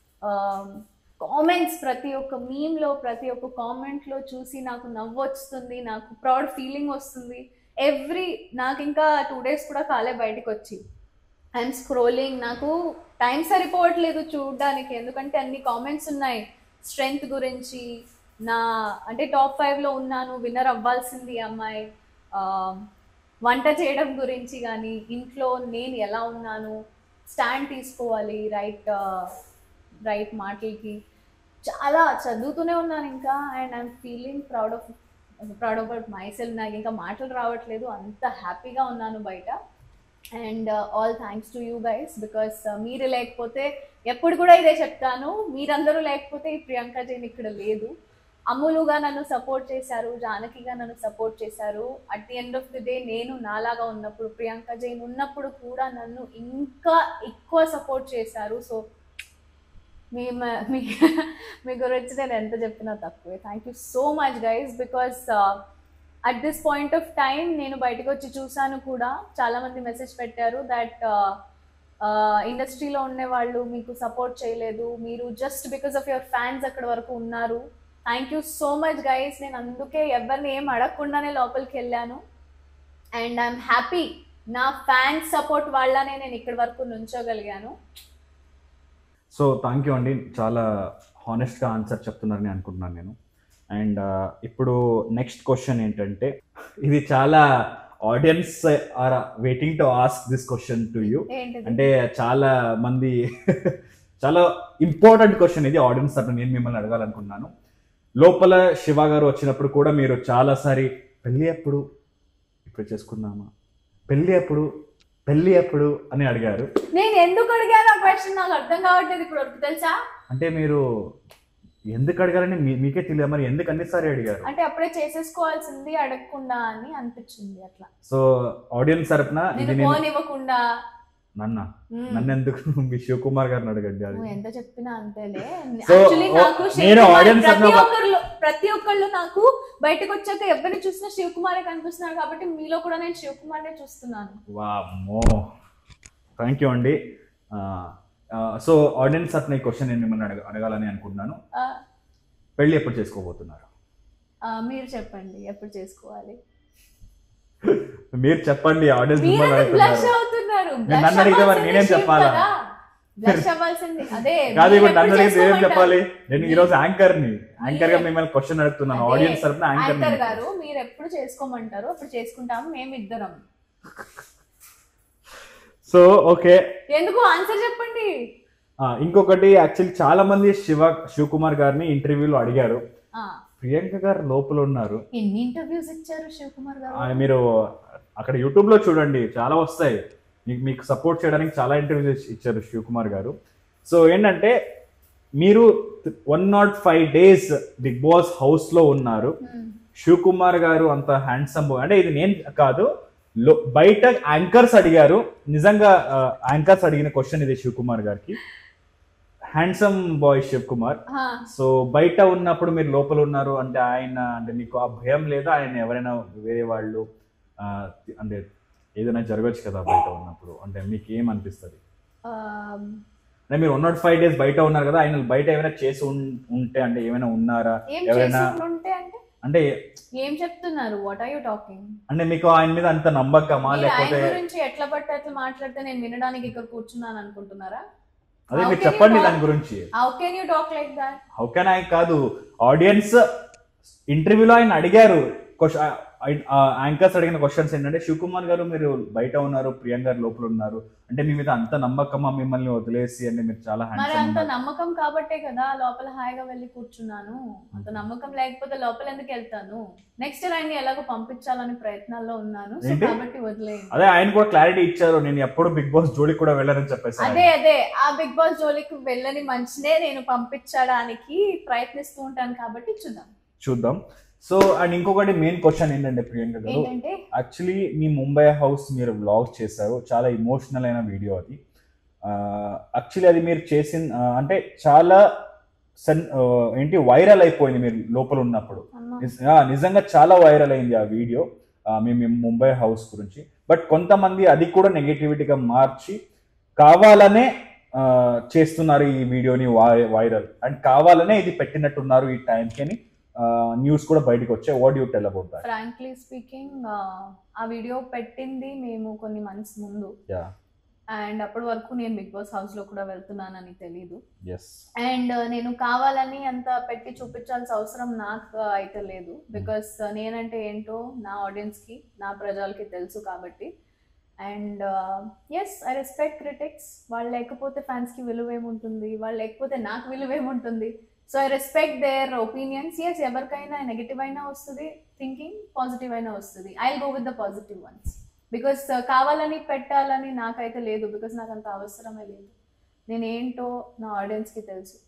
comments ప్రతి ఒక్క మీమ్లో ప్రతి ఒక్క కామెంట్లో చూసి నాకు నవ్వు వస్తుంది నాకు ప్రౌడ్ ఫీలింగ్ వస్తుంది ఎవ్రీ నాకు ఇంకా టూ డేస్ కూడా కాలే బయటకు వచ్చి ఐఎమ్ స్క్రోలింగ్ నాకు టైం సరిపోవట్లేదు చూడడానికి ఎందుకంటే అన్ని కామెంట్స్ ఉన్నాయి స్ట్రెంగ్త్ గురించి నా అంటే టాప్ ఫైవ్లో ఉన్నాను విన్నర్ అవ్వాల్సింది ఈ అమ్మాయి ఆ, వంట చేయడం గురించి కానీ ఇంట్లో నేను ఎలా ఉన్నాను స్టాండ్ తీసుకోవాలి రైట్ రైట్ మాటలకి చాలా చదువుతూనే ఉన్నాను ఇంకా and I'm feeling proud of proud about myself నాకు ఇంకా మాటలు రావట్లేదు అంత హ్యాపీగా ఉన్నాను బయట and all thanks to you guys because మీరు లేకపోతే ఎప్పుడు కూడా ఇదే చెప్తాను మీరందరూ లేకపోతే ఈ ప్రియాంక జైన్ ఇక్కడ లేదు అమ్ములుగా నన్ను సపోర్ట్ చేశారు జానకిగా నన్ను సపోర్ట్ చేశారు at the end of the day నేను నాలాగా ఉన్నప్పుడు ప్రియాంక జైన్ ఉన్నప్పుడు కూడా నన్ను ఇంకా ఎక్కువ సపోర్ట్ చేశారు సో మీ మ- మీ మీ గురించి నేను ఎంత చెప్పినా తక్కువే thank you so much guys because at this point of time నేను బయటకు వచ్చి చూశాను కూడా చాలామంది మెసేజ్ పెట్టారు దట్ ఇండస్ట్రీలో ఉండే వాళ్ళు మీకు సపోర్ట్ చేయలేదు మీరు just because of your fans అక్కడ వరకు ఉన్నారు thank you so much guys నేను అందుకే ఎవరిని ఏం అడగకుండానే లోపలికి వెళ్ళాను అండ్ ఐఎమ్ హ్యాపీ నా ఫ్యాన్స్ సపోర్ట్ వల్లనే నేను ఇక్కడి వరకు నుంచోగలిగాను సో థ్యాంక్ యూ అండి చాలా హానెస్ట్గా ఆన్సర్ చెప్తున్నారని అనుకుంటున్నాను నేను అండ్ ఇప్పుడు నెక్స్ట్ క్వశ్చన్ ఏంటంటే ఇది చాలా audience are waiting to ask this question to you ఏంటిది అంటే చాలా మంది చాలా ఇంపార్టెంట్ క్వశ్చన్ ఇది ఆడియన్స్ తరపున నేను మిమ్మల్ని అడగాలనుకున్నాను లోపల శివ గారు వచ్చినప్పుడు కూడా మీరు చాలాసారి పెళ్ళి ఎప్పుడు ఇప్పుడు చేసుకుందామా పెళ్ళి ఎప్పుడు పెళ్ళి ఎప్పుడు అని అడిగారు నేను ఎందుకు అడిగాను ఆ క్వశ్చన్ నాకు అర్థం కావట్లేదు ఇప్పుడు వరకు తెలుసా అంటే మీరు ఎందుకు అడగారని మీ- మీకే తెలియదు మరి ఎందుకు అన్నిసారి అడిగారు అంటే అప్పుడే చేసేసుకోవాల్సింది అడగకుండా అని అనిపించింది అట్లా సో ఆడియన్స్ తరపున ఇది నేను నేను ఫోన్ ఇవ్వకుండా నన్న మ్మ్. నన్ను ఎందుకు మీ శివకుమార్ గారిని అడగండి అది నువ్వు ఎంత చెప్పినా అంతేలే So, యాక్చువల్లీ ఓ- నాకు శివ్ నేను కుమార్ audience ప్రతి అన్న- ఒక్కళ్ళు ప్రతి ఒక్కళ్ళు నాకు బయటకు వచ్చాక ఎవరిని చూసినా శివ్ కుమారే కనిపిస్తున్నాడు కాబట్టి మీలో కూడా నేను శివ్ కుమార్నే చూస్తున్నాను వామ్మో థ్యాంక్ యూ అండి సో ఆడియన్స్ తరపున ఈ క్వశ్చన్ నేను మిమ్మల్ని అడగ అడగాలని అనుకుంటున్నాను ఆ, పెళ్ళి ఎప్పుడు చేసుకోబోతున్నారు ఆ, మీరు చెప్పండి ఎప్పుడు చేసుకోవాలి మీరు చెప్పండి ఆడియన్స్ మీరు మిమ్మల్ని బ్లష్ అడుగుతున్నారు అవుతున్నారు నేను Blush నన్ను అడిగితే మరి అవ్వాల్సింది నేనేం శివ్ చెప్పాలా? కదా. బ్లష్ అవ్వాల్సింది అదే కాదు మీరు ఇప్పుడు నన్ను ఎప్పుడు అడిగితే ఏం చేసుకోమంటారు? చెప్పాలి నేను ఈ రోజు యాంకర్ ని యాంకర్ గా మీరే- మిమ్మల్ని క్వశ్చన్ అడుగుతున్నాను అదే, ఆడియన్స్ తరపున యాంకర్ యాంకర్ గారు మీరు ఎప్పుడు చేసుకోమంటారు అప్పుడు చేసుకుంటాము మేము ఇద్దరం సో ఓకే ఎందుకు ఆన్సర్ చెప్పండి ఇంకొకటి యాక్చువల్లీ చాలా మంది శివ శివకుమార్ గారిని ఇంటర్వ్యూలో అడిగారు ఆ, ప్రియాంక గారు లోపల ఉన్నారు ఎన్ని ఇంటర్వ్యూస్ ఇచ్చారు శివకుమార్ గారు ఆ, మీరు అక్కడ యూట్యూబ్ లో చూడండి చాలా వస్తాయి మీకు మీకు సపోర్ట్ చేయడానికి చాలా ఇంటర్వ్యూస్ ఇచ్చారు శివకుమార్ గారు సో ఏంటంటే మీరు one not five days Bigg Boss house లో ఉన్నారు Hmm. శివకుమార్ గారు అంత హ్యాండ్సమ్ అంటే ఇది నేను కాదు లో- బయట యాంకర్స్ అడిగారు నిజంగా యాంకర్స్ అడిగిన క్వశ్చన్ ఇది శివకుమార్ గారికి హ్యాండ్సమ్ బాయ్ శివకుమార్ ఆ, సో బయట ఉన్నప్పుడు మీరు లోపల ఉన్నారు అంటే ఆయన అంటే మీకు ఆ భయం లేదా ఆయన ఎవరైనా వేరే వాళ్ళు ఆ, అంటే ఏదైనా జరగచ్చు కదా బయట ఉన్నప్పుడు అంటే మీకు ఏం అనిపిస్తుంది ఆ, అంటే మీరు వన్ నాట్ ఫైవ్ డేస్ బయట ఉన్నారు కదా ఆయన బయట ఏమైనా చేసి ఉన్- ఉంటే అంటే ఏమైనా ఉన్నారా ఏం ఎవరైనా చేసుకుంటుంటే అంటే అంటే ఏం చెప్తున్నారు వాట్ ఆర్ యూ టాకింగ్ అంటే మీకు ఆయన మీద అంత నమ్మకమా మీరు ఆయన లేకపోతే గురించి ఎట్లా పడితే అట్లా మాట్లాడితే నేను వినడానికి ఇక్కడ కూర్చున్నాను అనుకుంటున్నారా అదే How మీరు can you చెప్పండి talk- దాని గురించి how can you talk like that how can I కాదు ఆడియన్స్ ఇంటర్వ్యూలో ఆయన అడిగారు యాంకర్స్ అడిగిన క్వశ్చన్స్ ఏంటంటే శివకుమార్ గారు మీరు బయట ఉన్నారు ప్రియాంక గారు లోపల ఉన్నారు అంటే మీ మీద అంత నమ్మకమా మిమ్మల్ని వదిలేసి అంటే మీరు చాలా మరి హ్యాండ్సమ్ అంత నమ్మకం కాబట్టే కదా లోపల హాయిగా వెళ్ళి కూర్చున్నాను అంత నమ్మకం లేకపోతే లోపల ఎందుకు వెళ్తాను నెక్స్ట్ ఆయన్ని ఎలాగో పంపించాలని ప్రయత్నాల్లో ఉన్నాను సో ఏంటి? కాబట్టి వదిలేయండి అదే ఆయన కూడా క్లారిటీ ఇచ్చారు నేను ఎప్పుడు బిగ్ బాస్ జోలికి కూడా వెళ్ళారని చెప్పేసి ఆయన. అదే అదే ఆ బిగ్ బాస్ జోలికి వెళ్ళని మంచినే నేను పంపించడానికి ప్రయత్నిస్తూ ఉంటాను కాబట్టి చూద్దాం చూద్దాం సో అండ్ ఇంకొకటి మెయిన్ క్వశ్చన్ ఏంటంటే ప్రియాంక గారు ఏంటంటే యాక్చువల్లీ మీ ముంబై హౌస్ మీరు వ్లాగ్ చేశారు చాలా ఇమోషనల్ అయిన వీడియో అది యాక్చువల్లీ అది మీరు చేసిన ఆ, అంటే చాలా సన్ ఆ, ఏంటి వైరల్ అయిపోయింది మీరు లోపల ఉన్నప్పుడు అమ్మ, నిజ- ఆ, నిజంగా చాలా వైరల్ అయింది ఆ వీడియో మీ మీ ముంబై హౌస్ గురించి బట్ కొంతమంది అది కూడా నెగటివిటీగా మార్చి కావాలనే ఆ, చేస్తున్నారు ఈ వీడియోని వైరల్ అండ్ కావాలనే ఇది పెట్టినట్టున్నారు ఈ టైంకి అని న్యూస్ కూడా బయటకు వచ్చాయి what you tell about that frankly speaking ఆ వీడియో పెట్టింది మేము కొన్ని మంత్స్ ముందు యా అండ్ అప్పటి వరకు నేను బిగ్ బాస్ హౌస్ లో కూడా వెళ్తున్నానని తెలీదు ఎస్ అండ్ నేను కావాలని అంత పెట్టి చూపించాల్సిన అవసరం నాకు అయితే లేదు బికాస్ నేనంటే ఏంటో నా ఆడియన్స్ కి నా ప్రజలకి తెలుసు కాబట్టి and yes I respect critics వాళ్ళు లేకపోతే ఫ్యాన్స్ కి విలువ ఏముంటుంది వాళ్ళు లేకపోతే నాకు విలువ ఏముంటుంది so I respect their opinions yes ఎవరికైనా నెగిటివ్ అయినా వస్తుంది థింకింగ్ పాజిటివ్ అయినా వస్తుంది I go with the positive ones because కావాలని పెట్టాలని నాకైతే లేదు బికాస్ నాకు అంత అవసరమే లేదు నేనేంటో నా ఆడియన్స్కి తెలుసు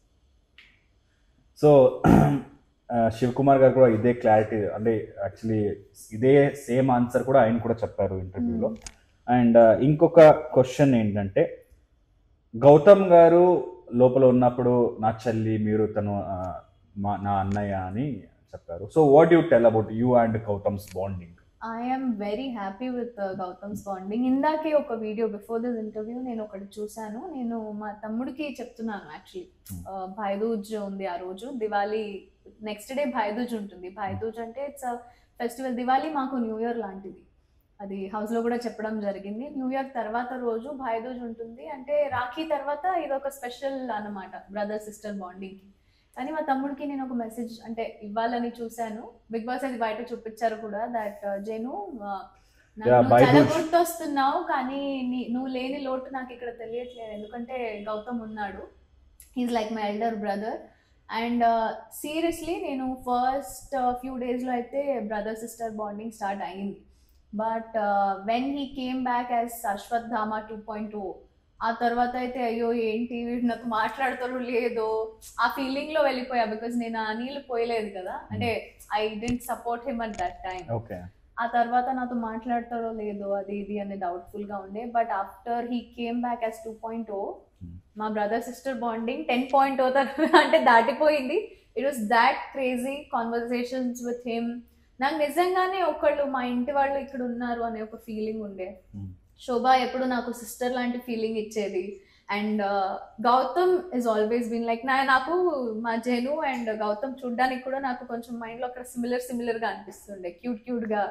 సో శివకుమార్ గారు కూడా ఇదే క్లారిటీ అంటే యాక్చువల్లీ ఇదే సేమ్ ఆన్సర్ కూడా ఆయన కూడా చెప్పారు ఇంటర్వ్యూలో అండ్ ఇంకొక క్వశ్చన్ ఏంటంటే గౌతమ్ గారు లోపల ఉన్నప్పుడు నా చెల్లి మీరు తను ఆ, మా నా అన్నయ్య అని చెప్పారు so what you tell about you and Gautam's bonding I'm very happy with Gautam's bonding ఇందాకే ఒక వీడియో బిఫోర్ దిస్ ఇంటర్వ్యూ నేను ఒకటి చూశాను నేను మా తమ్ముడికి చెప్తున్నాను యాక్చువల్లీ భాయ్దూజ్ ఉంది ఆ రోజు దివాళీ నెక్స్ట్ డే భాయ్దూజ్ ఉంటుంది భాయ్దూజ్ అంటే ఇట్స్ ఫెస్టివల్ దివాళీ మాకు న్యూ ఇయర్ లాంటిది అది house లో కూడా చెప్పడం జరిగింది న్యూ ఇయర్ తర్వాత రోజు భాయ్దూజ్ ఉంటుంది అంటే రాఖీ తర్వాత ఇది ఒక స్పెషల్ అన్నమాట బ్రదర్ సిస్టర్ బాండింగ్ కానీ మా తమ్ముడికి నేను ఒక మెసేజ్ అంటే ఇవ్వాలని చూశాను బిగ్ బాస్ అది బయట చూపించారు కూడా దట్ జేను ఆ, నాకు Yeah, నువ్వు by చాలా Dooj. గుర్తొస్తున్నావు కానీ నీ- నువ్వు లేని లోటు నాకు ఇక్కడ తెలియట్లేదు ఎందుకంటే గౌతమ్ ఉన్నాడు is like my elder brother and seriously నేను ఫస్ట్ ఫ్యూ డేస్లో అయితే బ్రదర్ సిస్టర్ బాండింగ్ స్టార్ట్ అయింది but when he came back as Ashwatthama two point two ఆ తర్వాత అయితే అయ్యో ఏంటి వీడు నాకు మాట్లాడతారు లేదో ఆ ఫీలింగ్ లో వెళ్ళిపోయా బికాజ్ నేను ఆ నీళ్ళు పోయలేదు కదా అంటే I didn't support him at that time okay ఆ తర్వాత నాతో మాట్లాడతాడో లేదో అది ఇది అని డౌట్ఫుల్ గా ఉండే but after he came back as two point oh మా brother sister bonding ten point oh అంటే దాటిపోయింది it was that crazy conversations with him నాకు నిజంగానే ఒకళ్ళు మా ఇంటి వాళ్ళు ఇక్కడ ఉన్నారు అనే ఒక ఫీలింగ్ ఉండే Hmm. శోభ ఎప్పుడు నాకు సిస్టర్ లాంటి ఫీలింగ్ ఇచ్చేది and Gautam is always been like నా నాకు మా జెను అండ్ గౌతమ్ చూడ్డానికి కూడా నాకు కొంచెం మైండ్లో అక్కడ సిమిలర్ సిమిలర్గా అనిపిస్తుండే క్యూట్ క్యూట్గా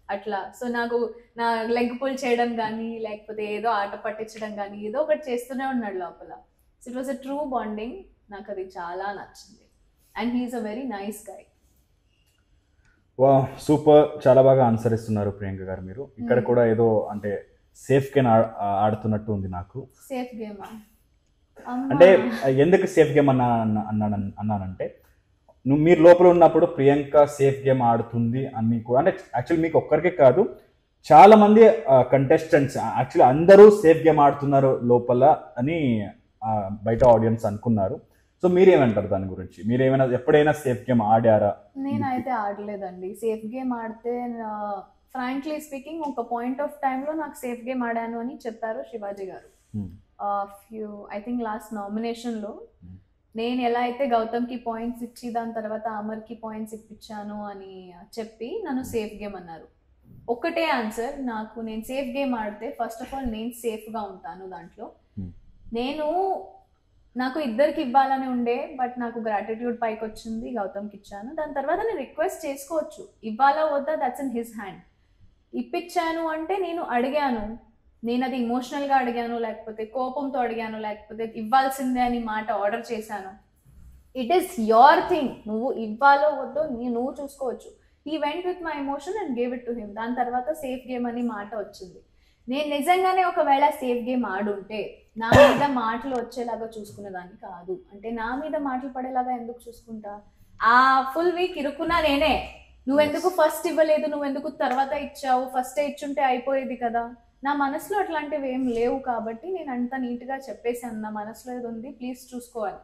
అట్లా సో నాకు నా లెగ్ పుల్ చేయడం కానీ లేకపోతే ఏదో ఆట పట్టించడం కానీ ఏదో ఒకటి చేస్తూనే ఉన్నాడు లోపల so it was a true bonding నాకు అది చాలా నచ్చింది and he's a very nice guy wow super చాలా బాగా ఆన్సర్ ఇస్తున్నారు ప్రియాంక గారు మీరు ఇక్కడ Hmm. కూడా ఏదో అంటే సేఫ్ గేమ్ ఆడుతున్నట్టు ఉంది నాకు సేఫ్ గేమ్ అంటే ఎందుకు సేఫ్ గేమ్ అన్నా అన్నా- అన్నాను అన్నానంటే నువ్వు మీరు లోపల ఉన్నప్పుడు ప్రియాంక సేఫ్ గేమ్ ఆడుతుంది అని కూడా అంటే యాక్చువల్లీ మీకు ఒక్కరికే కాదు చాలా మంది కంటెస్టెంట్స్ యాక్చువల్లీ అందరూ సేఫ్ గేమ్ ఆడుతున్నారు లోపల అని ఆ, బయట ఆడియన్స్ అనుకున్నారు సో మీరేమంటారు దాని గురించి మీరు ఏమైనా ఎప్పుడైనా సేఫ్ గేమ్ ఆడారా నేనైతే ఆడలేదండి సేఫ్ గేమ్ ఆడితే ఫ్రాంక్లీ స్పీకింగ్ ఒక పాయింట్ ఆఫ్ టైంలో నాకు సేఫ్ గేమ్ ఆడాను అని చెప్పారు Shivaji garu Hmm. Few I think last నామినేషన్లో Hmm. నేను ఎలా అయితే గౌతమ్కి పాయింట్స్ ఇచ్చి దాని తర్వాత అమర్కి పాయింట్స్ ఇప్పించాను అని చెప్పి నన్ను సేఫ్ గేమ్ అన్నారు ఒకటే ఆన్సర్ నాకు నేను సేఫ్ గేమ్ ఆడితే ఫస్ట్ ఆఫ్ ఆల్ నేను సేఫ్గా ఉంటాను దాంట్లో Hmm. నేను నాకు ఇద్దరికి ఇవ్వాలని ఉండే బట్ నాకు గ్రాటిట్యూడ్ పైకి వచ్చింది గౌతమ్కి ఇచ్చాను దాని తర్వాత నేను రిక్వెస్ట్ చేసుకోవచ్చు ఇవ్వాలా వద్దా దట్స్ ఇన్ హిస్ హ్యాండ్ ఇప్పించాను అంటే నేను అడిగాను నేను అది ఇమోషనల్గా అడిగాను లేకపోతే కోపంతో అడిగాను లేకపోతే ఇవ్వాల్సిందే అని మాట ఆర్డర్ చేశాను ఇట్ ఈస్ యోర్ థింగ్ నువ్వు ఇవ్వాలో వద్దో నీ- నువ్వు చూసుకోవచ్చు ఈ went with my emotion and gave it to him దాని తర్వాత సేఫ్ గేమ్ అని మాట వచ్చింది నేను నిజంగానే ఒకవేళ సేఫ్ గేమ్ ఆడుంటే నా మీద మాటలు వచ్చేలాగా చూసుకునేదాన్ని కాదు అంటే నా మీద మాటలు పడేలాగా ఎందుకు చూసుకుంటా ఆ ఫుల్ వీక్ ఇరుక్కున్నా నేనే నువ్వెందుకు ఫస్ట్ ఇవ్వలేదు నువ్వెందుకు తర్వాత ఇచ్చావు ఫస్టే ఇచ్చుంటే అయిపోయేది కదా నా మనసులో అట్లాంటివి ఏం లేవు కాబట్టి నేను అంత నీట్గా చెప్పేసాను నా మనసులో ఏది ఉంది ప్లీజ్ చూసుకోవాలి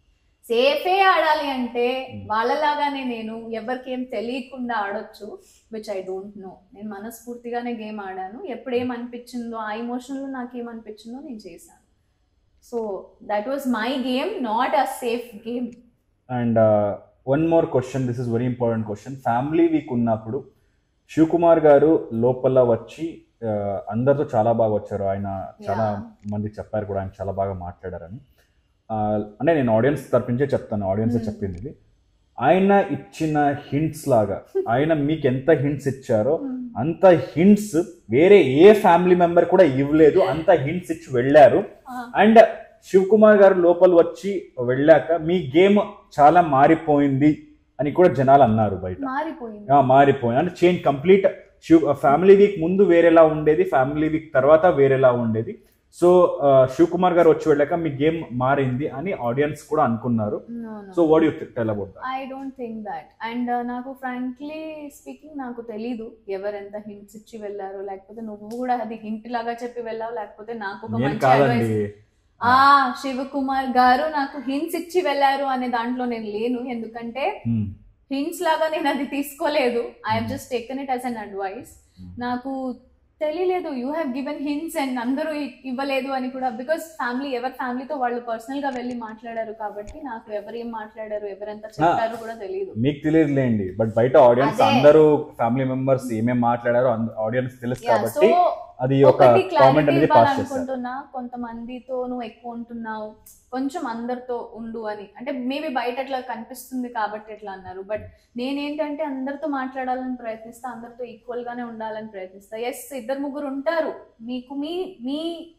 సేఫే ఆడాలి అంటే వాళ్ళలాగానే నేను ఎవరికి ఏం తెలియకుండా ఆడొచ్చు విచ్ ఐ డోంట్ నో నేను మనస్ఫూర్తిగానే గేమ్ ఆడాను ఎప్పుడు ఏమనిపించిందో ఆ ఇమోషన్లో నాకు ఏమనిపించిందో నేను చేశాను so that was my game not a safe game and one more question this is very important question family week ఉన్నప్పుడు శివకుమార్ గారు లోపల వచ్చి ఆ, అందరితో చాలా బాగా వచ్చారు ఆయన చాలా Yeah. మంది చెప్పారు కూడా ఆయన చాలా బాగా మాట్లాడారని ఆ, అంటే నేను ఆడియన్స్ తరపించే చెప్తాను ఆడియన్స్ Hmm. చెప్పింది ఇది ఆయన ఇచ్చిన హింట్స్ లాగా ఆయన మీకు ఎంత హింట్స్ ఇచ్చారో అంత హింట్స్ వేరే ఏ ఫ్యామిలీ మెంబర్ కూడా ఇవ్వలేదు అంత హింట్స్ ఇచ్చి వెళ్ళారు అండ్ శివ్ కుమార్ గారు లోపల వచ్చి వెళ్ళాక మీ గేమ్ చాలా మారిపోయింది అని కూడా జనాలు అన్నారు బయట మారిపోయింది ఆ, మారిపోయింది అంటే change complete Shiv family week ముందు వేరేలా ఉండేది ఫ్యామిలీ వీక్ తర్వాత వేరేలా ఉండేది సో శివ్ కుమార్ గారు వచ్చి వెళ్ళాక మీ గేమ్ మారింది అని ఆడియన్స్ కూడా అనుకున్నారు No, no. So what you tell about I don't think that and నాకు ఫ్రాంక్లీ స్పీకింగ్ నాకు తెలీదు ఎవరెంత హింట్స్ ఇచ్చి వెళ్ళారు లేకపోతే నువ్వు కూడా అది హింట్ లాగా చెప్పి వెళ్ళావు లేకపోతే నాకు ఒక నేను మంచి కాదండి advice- ఆ శివకుమార్ గారు నాకు హింట్స్ ఇచ్చి వెళ్ళారు అనే దాంట్లో నేను లేను ఎందుకంటే Hmm. హింట్స్ లాగా నేను అది తీసుకోలేదు I have Hmm. Just taken it as an advice Hmm. నాకు తెలియలేదు you have given hints and అందరూ ఇ- ఇవ్వలేదు అని కూడా బికాస్ ఫ్యామిలీ ఎవరి ఫ్యామిలీతో వాళ్ళు పర్సనల్ గా వెళ్ళి మాట్లాడారు కాబట్టి నాకు ఎవరు ఏం మాట్లాడారు ఎవరెంత చెప్పారు కూడా తెలియదు మీకు తెలియదులేండి బట్ బయట ఆడియన్స్ అదే. అందరూ ఫ్యామిలీ మెంబర్స్ ఏమేం మాట్లాడారో ఆడియన్స్ తెలుసు సో కాబట్టి అది ఒక ఒకటి కామెంట్ క్లారిటీ అనేది పాస్ చేస్తారు ఇవ్వాలనుకుంటున్నా కొంతమందితో నువ్వు ఎక్కువ ఉంటున్నావు కొంచెం అందరితో ఉండు అని అంటే మేబీ బయట అట్లా కనిపిస్తుంది కాబట్టి ఎట్లా అన్నారు బట్ నేనేంటంటే అందరితో మాట్లాడాలని ప్రయత్నిస్తా అందరితో ఈక్వల్ గానే ఉండాలని ప్రయత్నిస్తా ఎస్ ఇద్దరు ముగ్గురు ఉంటారు మీకు మీ మీ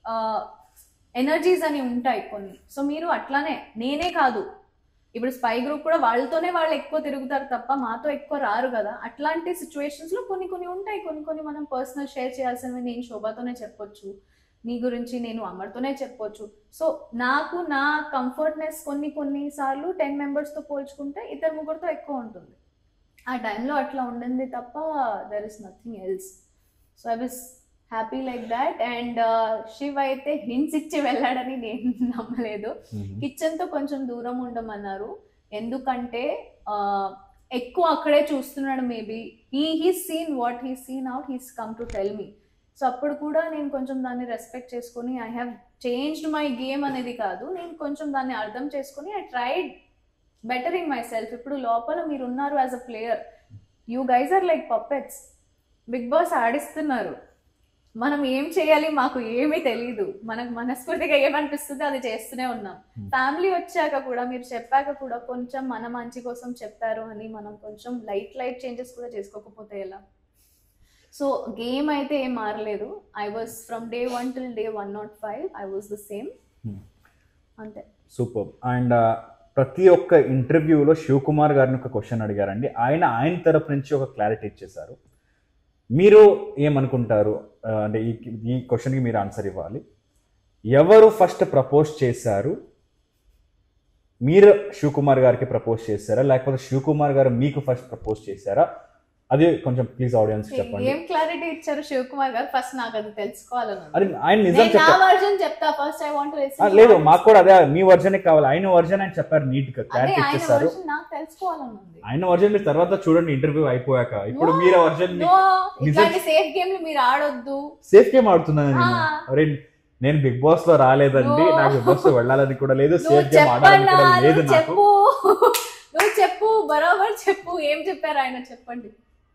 ఎనర్జీస్ అని ఉంటాయి కొన్ని సో మీరు అట్లానే నేనే కాదు ఇప్పుడు స్పై గ్రూప్ కూడా వాళ్ళతోనే వాళ్ళు ఎక్కువ తిరుగుతారు తప్ప మాతో ఎక్కువ రారు కదా అట్లాంటి సిచ్యువేషన్స్ లో కొన్ని కొన్ని ఉంటాయి కొన్ని కొన్ని మనం పర్సనల్ షేర్ చేయాల్సినవి నేను శోభాతోనే చెప్పొచ్చు నీ గురించి నేను అమర్తోనే చెప్పొచ్చు సో నాకు నా కంఫర్ట్నెస్ కొన్ని కొన్ని సార్లు టెన్ మెంబర్స్తో పోల్చుకుంటే ఇద్దరు ముగ్గురితో ఎక్కువ ఉంటుంది ఆ టైంలో అట్లా ఉండింది తప్ప there is nothing else so I was happy like that and Shiv అయితే హింట్స్ ఇచ్చి వెళ్ళాడని నేను నమ్మలేదు కిచెన్ తో కొంచెం దూరం ఉండమన్నారు ఎందుకంటే ఆ, ఎక్కువ అక్కడే చూస్తున్నాడు maybe he he seen what he seen out he's come to tell me so అప్పుడు కూడా నేను కొంచెం దాన్ని రెస్పెక్ట్ చేసుకొని I have changed my game అనేది కాదు నేను కొంచెం దాన్ని అర్థం చేసుకొని I tried better in myself ఇప్పుడు లోపల మీరు ఉన్నారు as a player you guys are like puppets Bigg Boss ఆడిస్తున్నారు మనం ఏం చేయాలి మాకు ఏమీ తెలియదు మనకు మనస్ఫూర్తిగా ఏమనిపిస్తుందో అది చేస్తూనే ఉన్నాం Hmm. ఫ్యామిలీ వచ్చాక కూడా మీరు చెప్పాక కూడా కొంచెం మన మంచి కోసం చెప్పారు అని మనం కొంచెం లైట్ లైట్ చేంజెస్ కూడా చేసుకోకపోతే ఎలా సో గేమ్ అయితే ఏం మారలేదు I was from day one till day one not five I was the same Hmm. అంతే సూపర్ అండ్ ప్రతి ఒక్క ఇంటర్వ్యూలో శివకుమార్ గారిని ఒక క్వశ్చన్ అడిగారండి ఆయన ఆయన తరపు నుంచి ఒక క్లారిటీ ఇచ్చేశారు మీరు ఏమనుకుంటారు ఆ, అంటే ఈ ఈ క్వశ్చన్కి మీరు ఆన్సర్ ఇవ్వాలి ఎవరు ఫస్ట్ ప్రపోజ్ చేశారు మీరు శివకుమార్ గారికి ప్రపోజ్ చేశారా లేకపోతే శివకుమార్ గారు మీకు ఫస్ట్ ప్రపోజ్ చేశారా అది కొంచెం ప్లీజ్ ఆడియన్స్ చెప్పండి ఏం క్లారిటీ ఇచ్చారు శివకుమార్ గారు ఫస్ట్ నాకు అది తెలుసుకోవాలని ఉంది. అది ఆయన నిజం నేను నా చెప్పారు వర్జన్ చెప్తా ఫస్ట్ ఐ వాంట్ ఆ, లేదు మాకు కూడా అదే మీ వర్జనే కావాలి ఆయన వర్జన్ ఆయన చెప్పారు నీట్ గా అదే క్లారిటీ ఆయన ఇచ్చేసారు వర్జన్ నాకు తెలుసుకోవాలని ఉంది ఆయన వర్జన్ మీరు తర్వాత చూడండి ఇంటర్వ్యూ అయిపోయాక ఇప్పుడు No, మీరు వర్జన్ No, ఇట్లాంటి సేఫ్ గేమ్లు మీరు ఆడొద్దు సేఫ్ గేమ్ ఆడుతున్నాను నేను ఆ. అరే నేను బిగ్ బాస్ లో రాలేదండి No. నాకు బిగ్ బాస్ లో వెళ్ళాలని కూడా లేదు నువ్వు సేఫ్ గేమ్ ఆడాలని చెప్పన్నా కూడా లేదు నువ్వు నాకు చెప్పు నువ్వు చెప్పు బరాబర్ చెప్పు ఏం చెప్పారు ఆయన చెప్పండి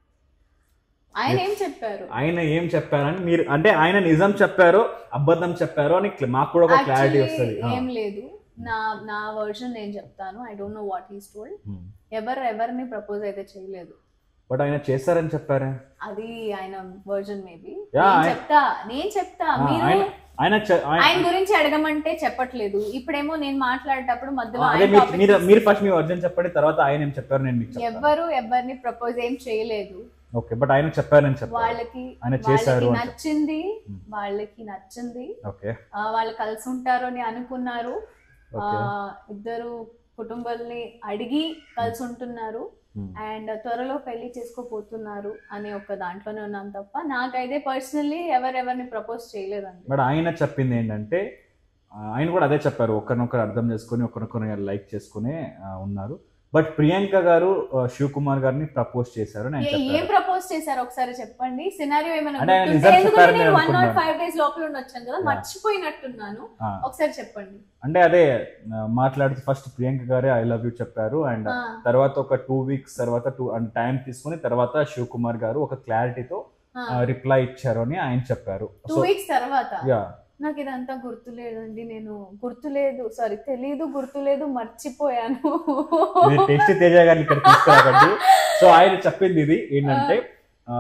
ఆయన ఏం చెప్పారు ఆయన ఏం చెప్పారని మీరు అంటే ఆయన నిజం చెప్పారో అబద్ధం చెప్పారో అని క్ల- మాకు కూడా ఒక క్లారిటీ Actually, వస్తుంది ఏం లేదు నా నా వర్షన్ నేను చెప్తాను I don't know what he's told ఎవరు ఎవరిని ప్రపోజ్ అయితే చేయలేదు బట్ ఆయన చేస్తారని చెప్పారే అది ఆయన వర్జన్ మేబీ Yeah, నేను I- చెప్తా నేను చెప్తా ఆ, మీరు ఆయన ఆయన చె- ఆయన- ఆయన గురించి అడగమంటే చెప్పట్లేదు ఇప్పుడేమో నేను మాట్లాడేటప్పుడు మధ్యలో అదే ఆయన మీరు topic మీరు తీసి- మీరు ఫస్ట్ మీ వర్జన్ చెప్పండి తర్వాత ఆయన ఏం చెప్పారు నేను మీకు చెప్తాను ఎవ్వరు ఎవరిని ప్రపోజ్ ఏం చేయలేదు ఓకే బట్ ఆయన చెప్పారని చెప్పారు వాళ్ళకి ఆయన చేశారు వాళ్ళకి అని చెప్పారు. నచ్చింది Hmm. వాళ్ళకి నచ్చింది ఓకే ఆ, వాళ్ళు కలిసి ఉంటారు అని అనుకున్నారు ఆ, ఓకే ఇద్దరు కుటుంబాల్ని అడిగి కలిసి ఉంటున్నారు అండ్ త్వరలో పెళ్లి చేసుకోపోతున్నారు అనే ఒక దాంట్లోనే ఉన్నాం తప్ప నాకైతే పర్సనల్లీ ఎవరెవరిని ప్రపోజ్ చేయలేదండి బట్ ఆయన చెప్పింది ఏంటంటే ఆ, ఆయన కూడా అదే చెప్పారు ఒకరినొకరు అర్థం చేసుకొని ఒకరినొకరు లైక్ చేసుకునే ఆ, ఉన్నారు బట్ ప్రియాంక గారు ఆ, శివకుమార్ గారిని ప్రపోజ్ చేశారు అని ఆయన ఏ- ఏం చెప్పారు ప్రపోజ్ చేశారు ఒకసారి చెప్పండి సినారియో ఏమైనా అంటే ఆయన గుర్తుంటే? నిజం ఎందుకంటే చెప్పారని నేను వన్ నాట్ అనుకున్నాను. ఫైవ్ డేస్ లోపల ఉండి వచ్చాను కదా Yeah. మర్చిపోయినట్టున్నాను ఆ, ఒకసారి చెప్పండి అంటే అదే ఆ, మాట్లాడుతూ ఫస్ట్ ప్రియాంక గారే ఐ లవ్ యూ చెప్పారు అండ్ ఆ, తర్వాత ఒక టూ వీక్స్ తర్వాత టూ అండ్ టైం తీసుకుని తర్వాత శివకుమార్ గారు ఒక క్లారిటీతో ఆ. రిప్లై ఇచ్చారు అని ఆయన చెప్పారు టూ సో వీక్స్ తర్వాత యా నాకు ఇదంతా గుర్తులేదండి నేను గుర్తులేదు సారీ తెలీదు గుర్తులేదు మర్చిపోయాను మీరు టెస్ట్ తేజ గారిని ఇక్కడ తీసుకురాకండి సో ఆయన చెప్పింది ఇది ఏంటంటే ఆ,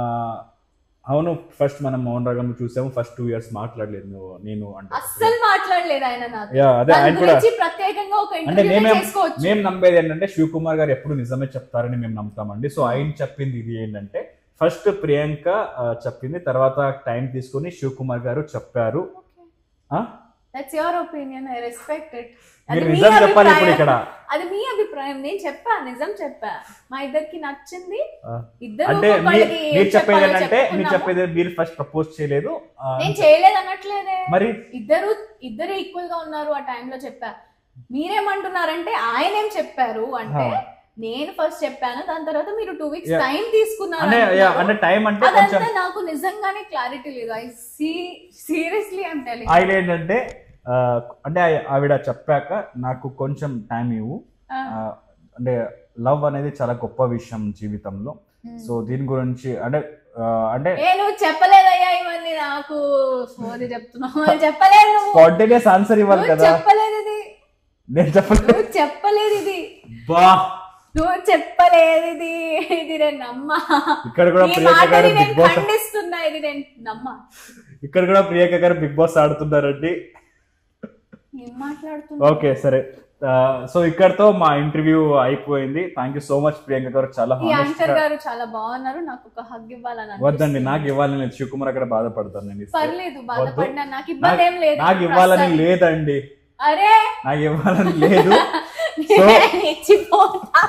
అవును ఫస్ట్ మనం మౌన్ రాగం చూసాము ఫస్ట్ టూ ఇయర్స్ మాట్లాడలేదు నువ్వు నేను అంటే అస్సలు మాట్లాడలేదు ఆయన నాతో యా అదే దాని ఆయన కూడా గురించి ప్రత్యేకంగా ఒక అంటే ఇంటర్వ్యూ మేమేం చేసుకోవచ్చు మేము నమ్మేది ఏంటంటే శివకుమార్ గారు ఎప్పుడు నిజమే చెప్తారని మేము నమ్ముతామండి సో ఆయన చెప్పింది ఇది ఏంటంటే ఫస్ట్ ప్రియాంక ఆ, చెప్పింది తర్వాత టైం తీసుకొని శివకుమార్ గారు చెప్పారు ఆ? That's your opinion I respect it మీరు నిజం చెప్పాలి ఇప్పుడు ఇక్కడ అది మీ అభిప్రాయం నేను చెప్పా నిజం చెప్పా మా ఇద్దరికి నచ్చింది ఆ. ఇద్దరు అంటే మీ- ఒక్కొక్కళ్ళకి ఏం మీరు చెప్పేది చెప్పాలో ఏంటంటే మీరు చెప్పుకున్నాము. చెప్పేది మీరు ఫస్ట్ ప్రపోజ్ చేయలేదు ఆ, నేను చేయలేదు అనట్లేదే మరి ఇద్దరు ఇద్దరు ఈక్వల్ గా ఉన్నారు ఆ టైంలో చెప్పా మీరేమంటున్నారంటే ఆయన ఏం చెప్పారు అంటే ఆ. నేను ఫస్ట్ చెప్పాను దాని తర్వాత మీరు టూ వీక్స్ Yeah. టైం తీసుకున్నారు అంటే యా, అంటున్నారు. అంటే టైం అంటే కొంచెం అదంతా నాకు నిజంగానే క్లారిటీ లేదు I see seriously I'm telling ఆయన ఏంటంటే ఆ, అంటే ఆయ- ఆవిడ చెప్పాక నాకు కొంచెం టైం ఇవ్వు ఆ, అంటే లవ్ అనేది చాలా గొప్ప విషయం జీవితంలో సో దీని గురించి అంటే ఆ, అంటే ఏ నువ్వు చెప్పలేదయ్యా ఇవన్నీ నాకు సోది చెప్తున్నావు చెప్పలేదు నువ్వు స్పాంటేనియస్ ఆన్సర్ ఇవ్వాలి నువ్వు కదా చెప్పలేదు ఇది నేను చెప్పలేదు నువ్వు చెప్పలేదు ఇది బా నువ్వు చెప్పలేదు ఇది ఇది నేను నమ్మా ఇక్కడ కూడా ఈ ప్రియాంక మాటని గారు నేను బిగ్ బాస్ ఖండిస్తున్నా ఇది నేను నమ్మా ఇక్కడ కూడా ప్రియాంక గారు బిగ్ బాస్ ఆడుతున్నారండి ఏం మాట్లాడుతున్నా ఓకే సరే సో ఇక్కడతో మా ఇంటర్వ్యూ అయిపోయింది thank you so much Priyanka గారు చాలా ఈ honest యాంకర్ గా- గారు చాలా బాగున్నారు నాకు ఒక హగ్ ఇవ్వాలని వద్దండి అనిపిస్తుంది. నాకు ఇవ్వాలని లేదు శివకుమార్ అక్కడ బాధపడతాను నేను ఇస్తే. పర్లేదు బాధపడినా నాకు ఇబ్బంది నాకు- ఏం లేదు నాకు ఇవ్వాలని ప్రస్తుతానికి. లేదండి అరే నాకు ఇవ్వాలని లేదు సో నేను ఇచ్చిపోతా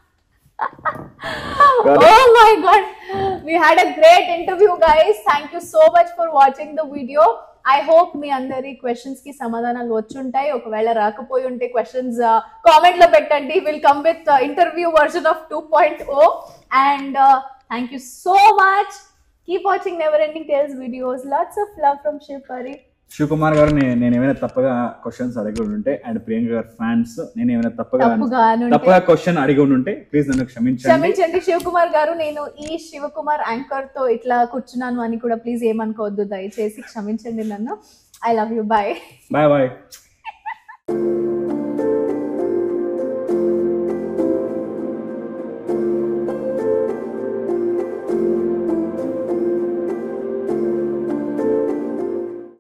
oh my god we had a great interview guys thank you so much for watching the video I hope మీ అందరి క్వశ్చన్స్ కి సమాధానాలు వచ్చుంటాయి ఒకవేళ రాకపోయి ఉంటే క్వశ్చన్స్ కామెంట్ లో పెట్టండి will come with interview version of two point O and thank you so much keep watching never ending tales videos lots of love from Shivapari Shivakumar గారు నే- నేను ఏమైనా తప్పగా క్వశ్చన్స్ అడిగి ఉంటే అండ్ ప్రియాంక గారు ఫ్యాన్స్ నేను ఏమైనా తప్పగా తప్పుగా అనుంటే- తప్పగా క్వశ్చన్ అడిగి ఉంటే ప్లీజ్ నన్ను క్షమించండి క్షమించండి శివకుమార్ గారు నేను ఈ శివకుమార్ యాంకర్ తో ఇట్లా కూర్చున్నాను అని కూడా ప్లీజ్ ఏమనుకోవద్దు దయచేసి క్షమించండి నన్ను I love you bye bye bye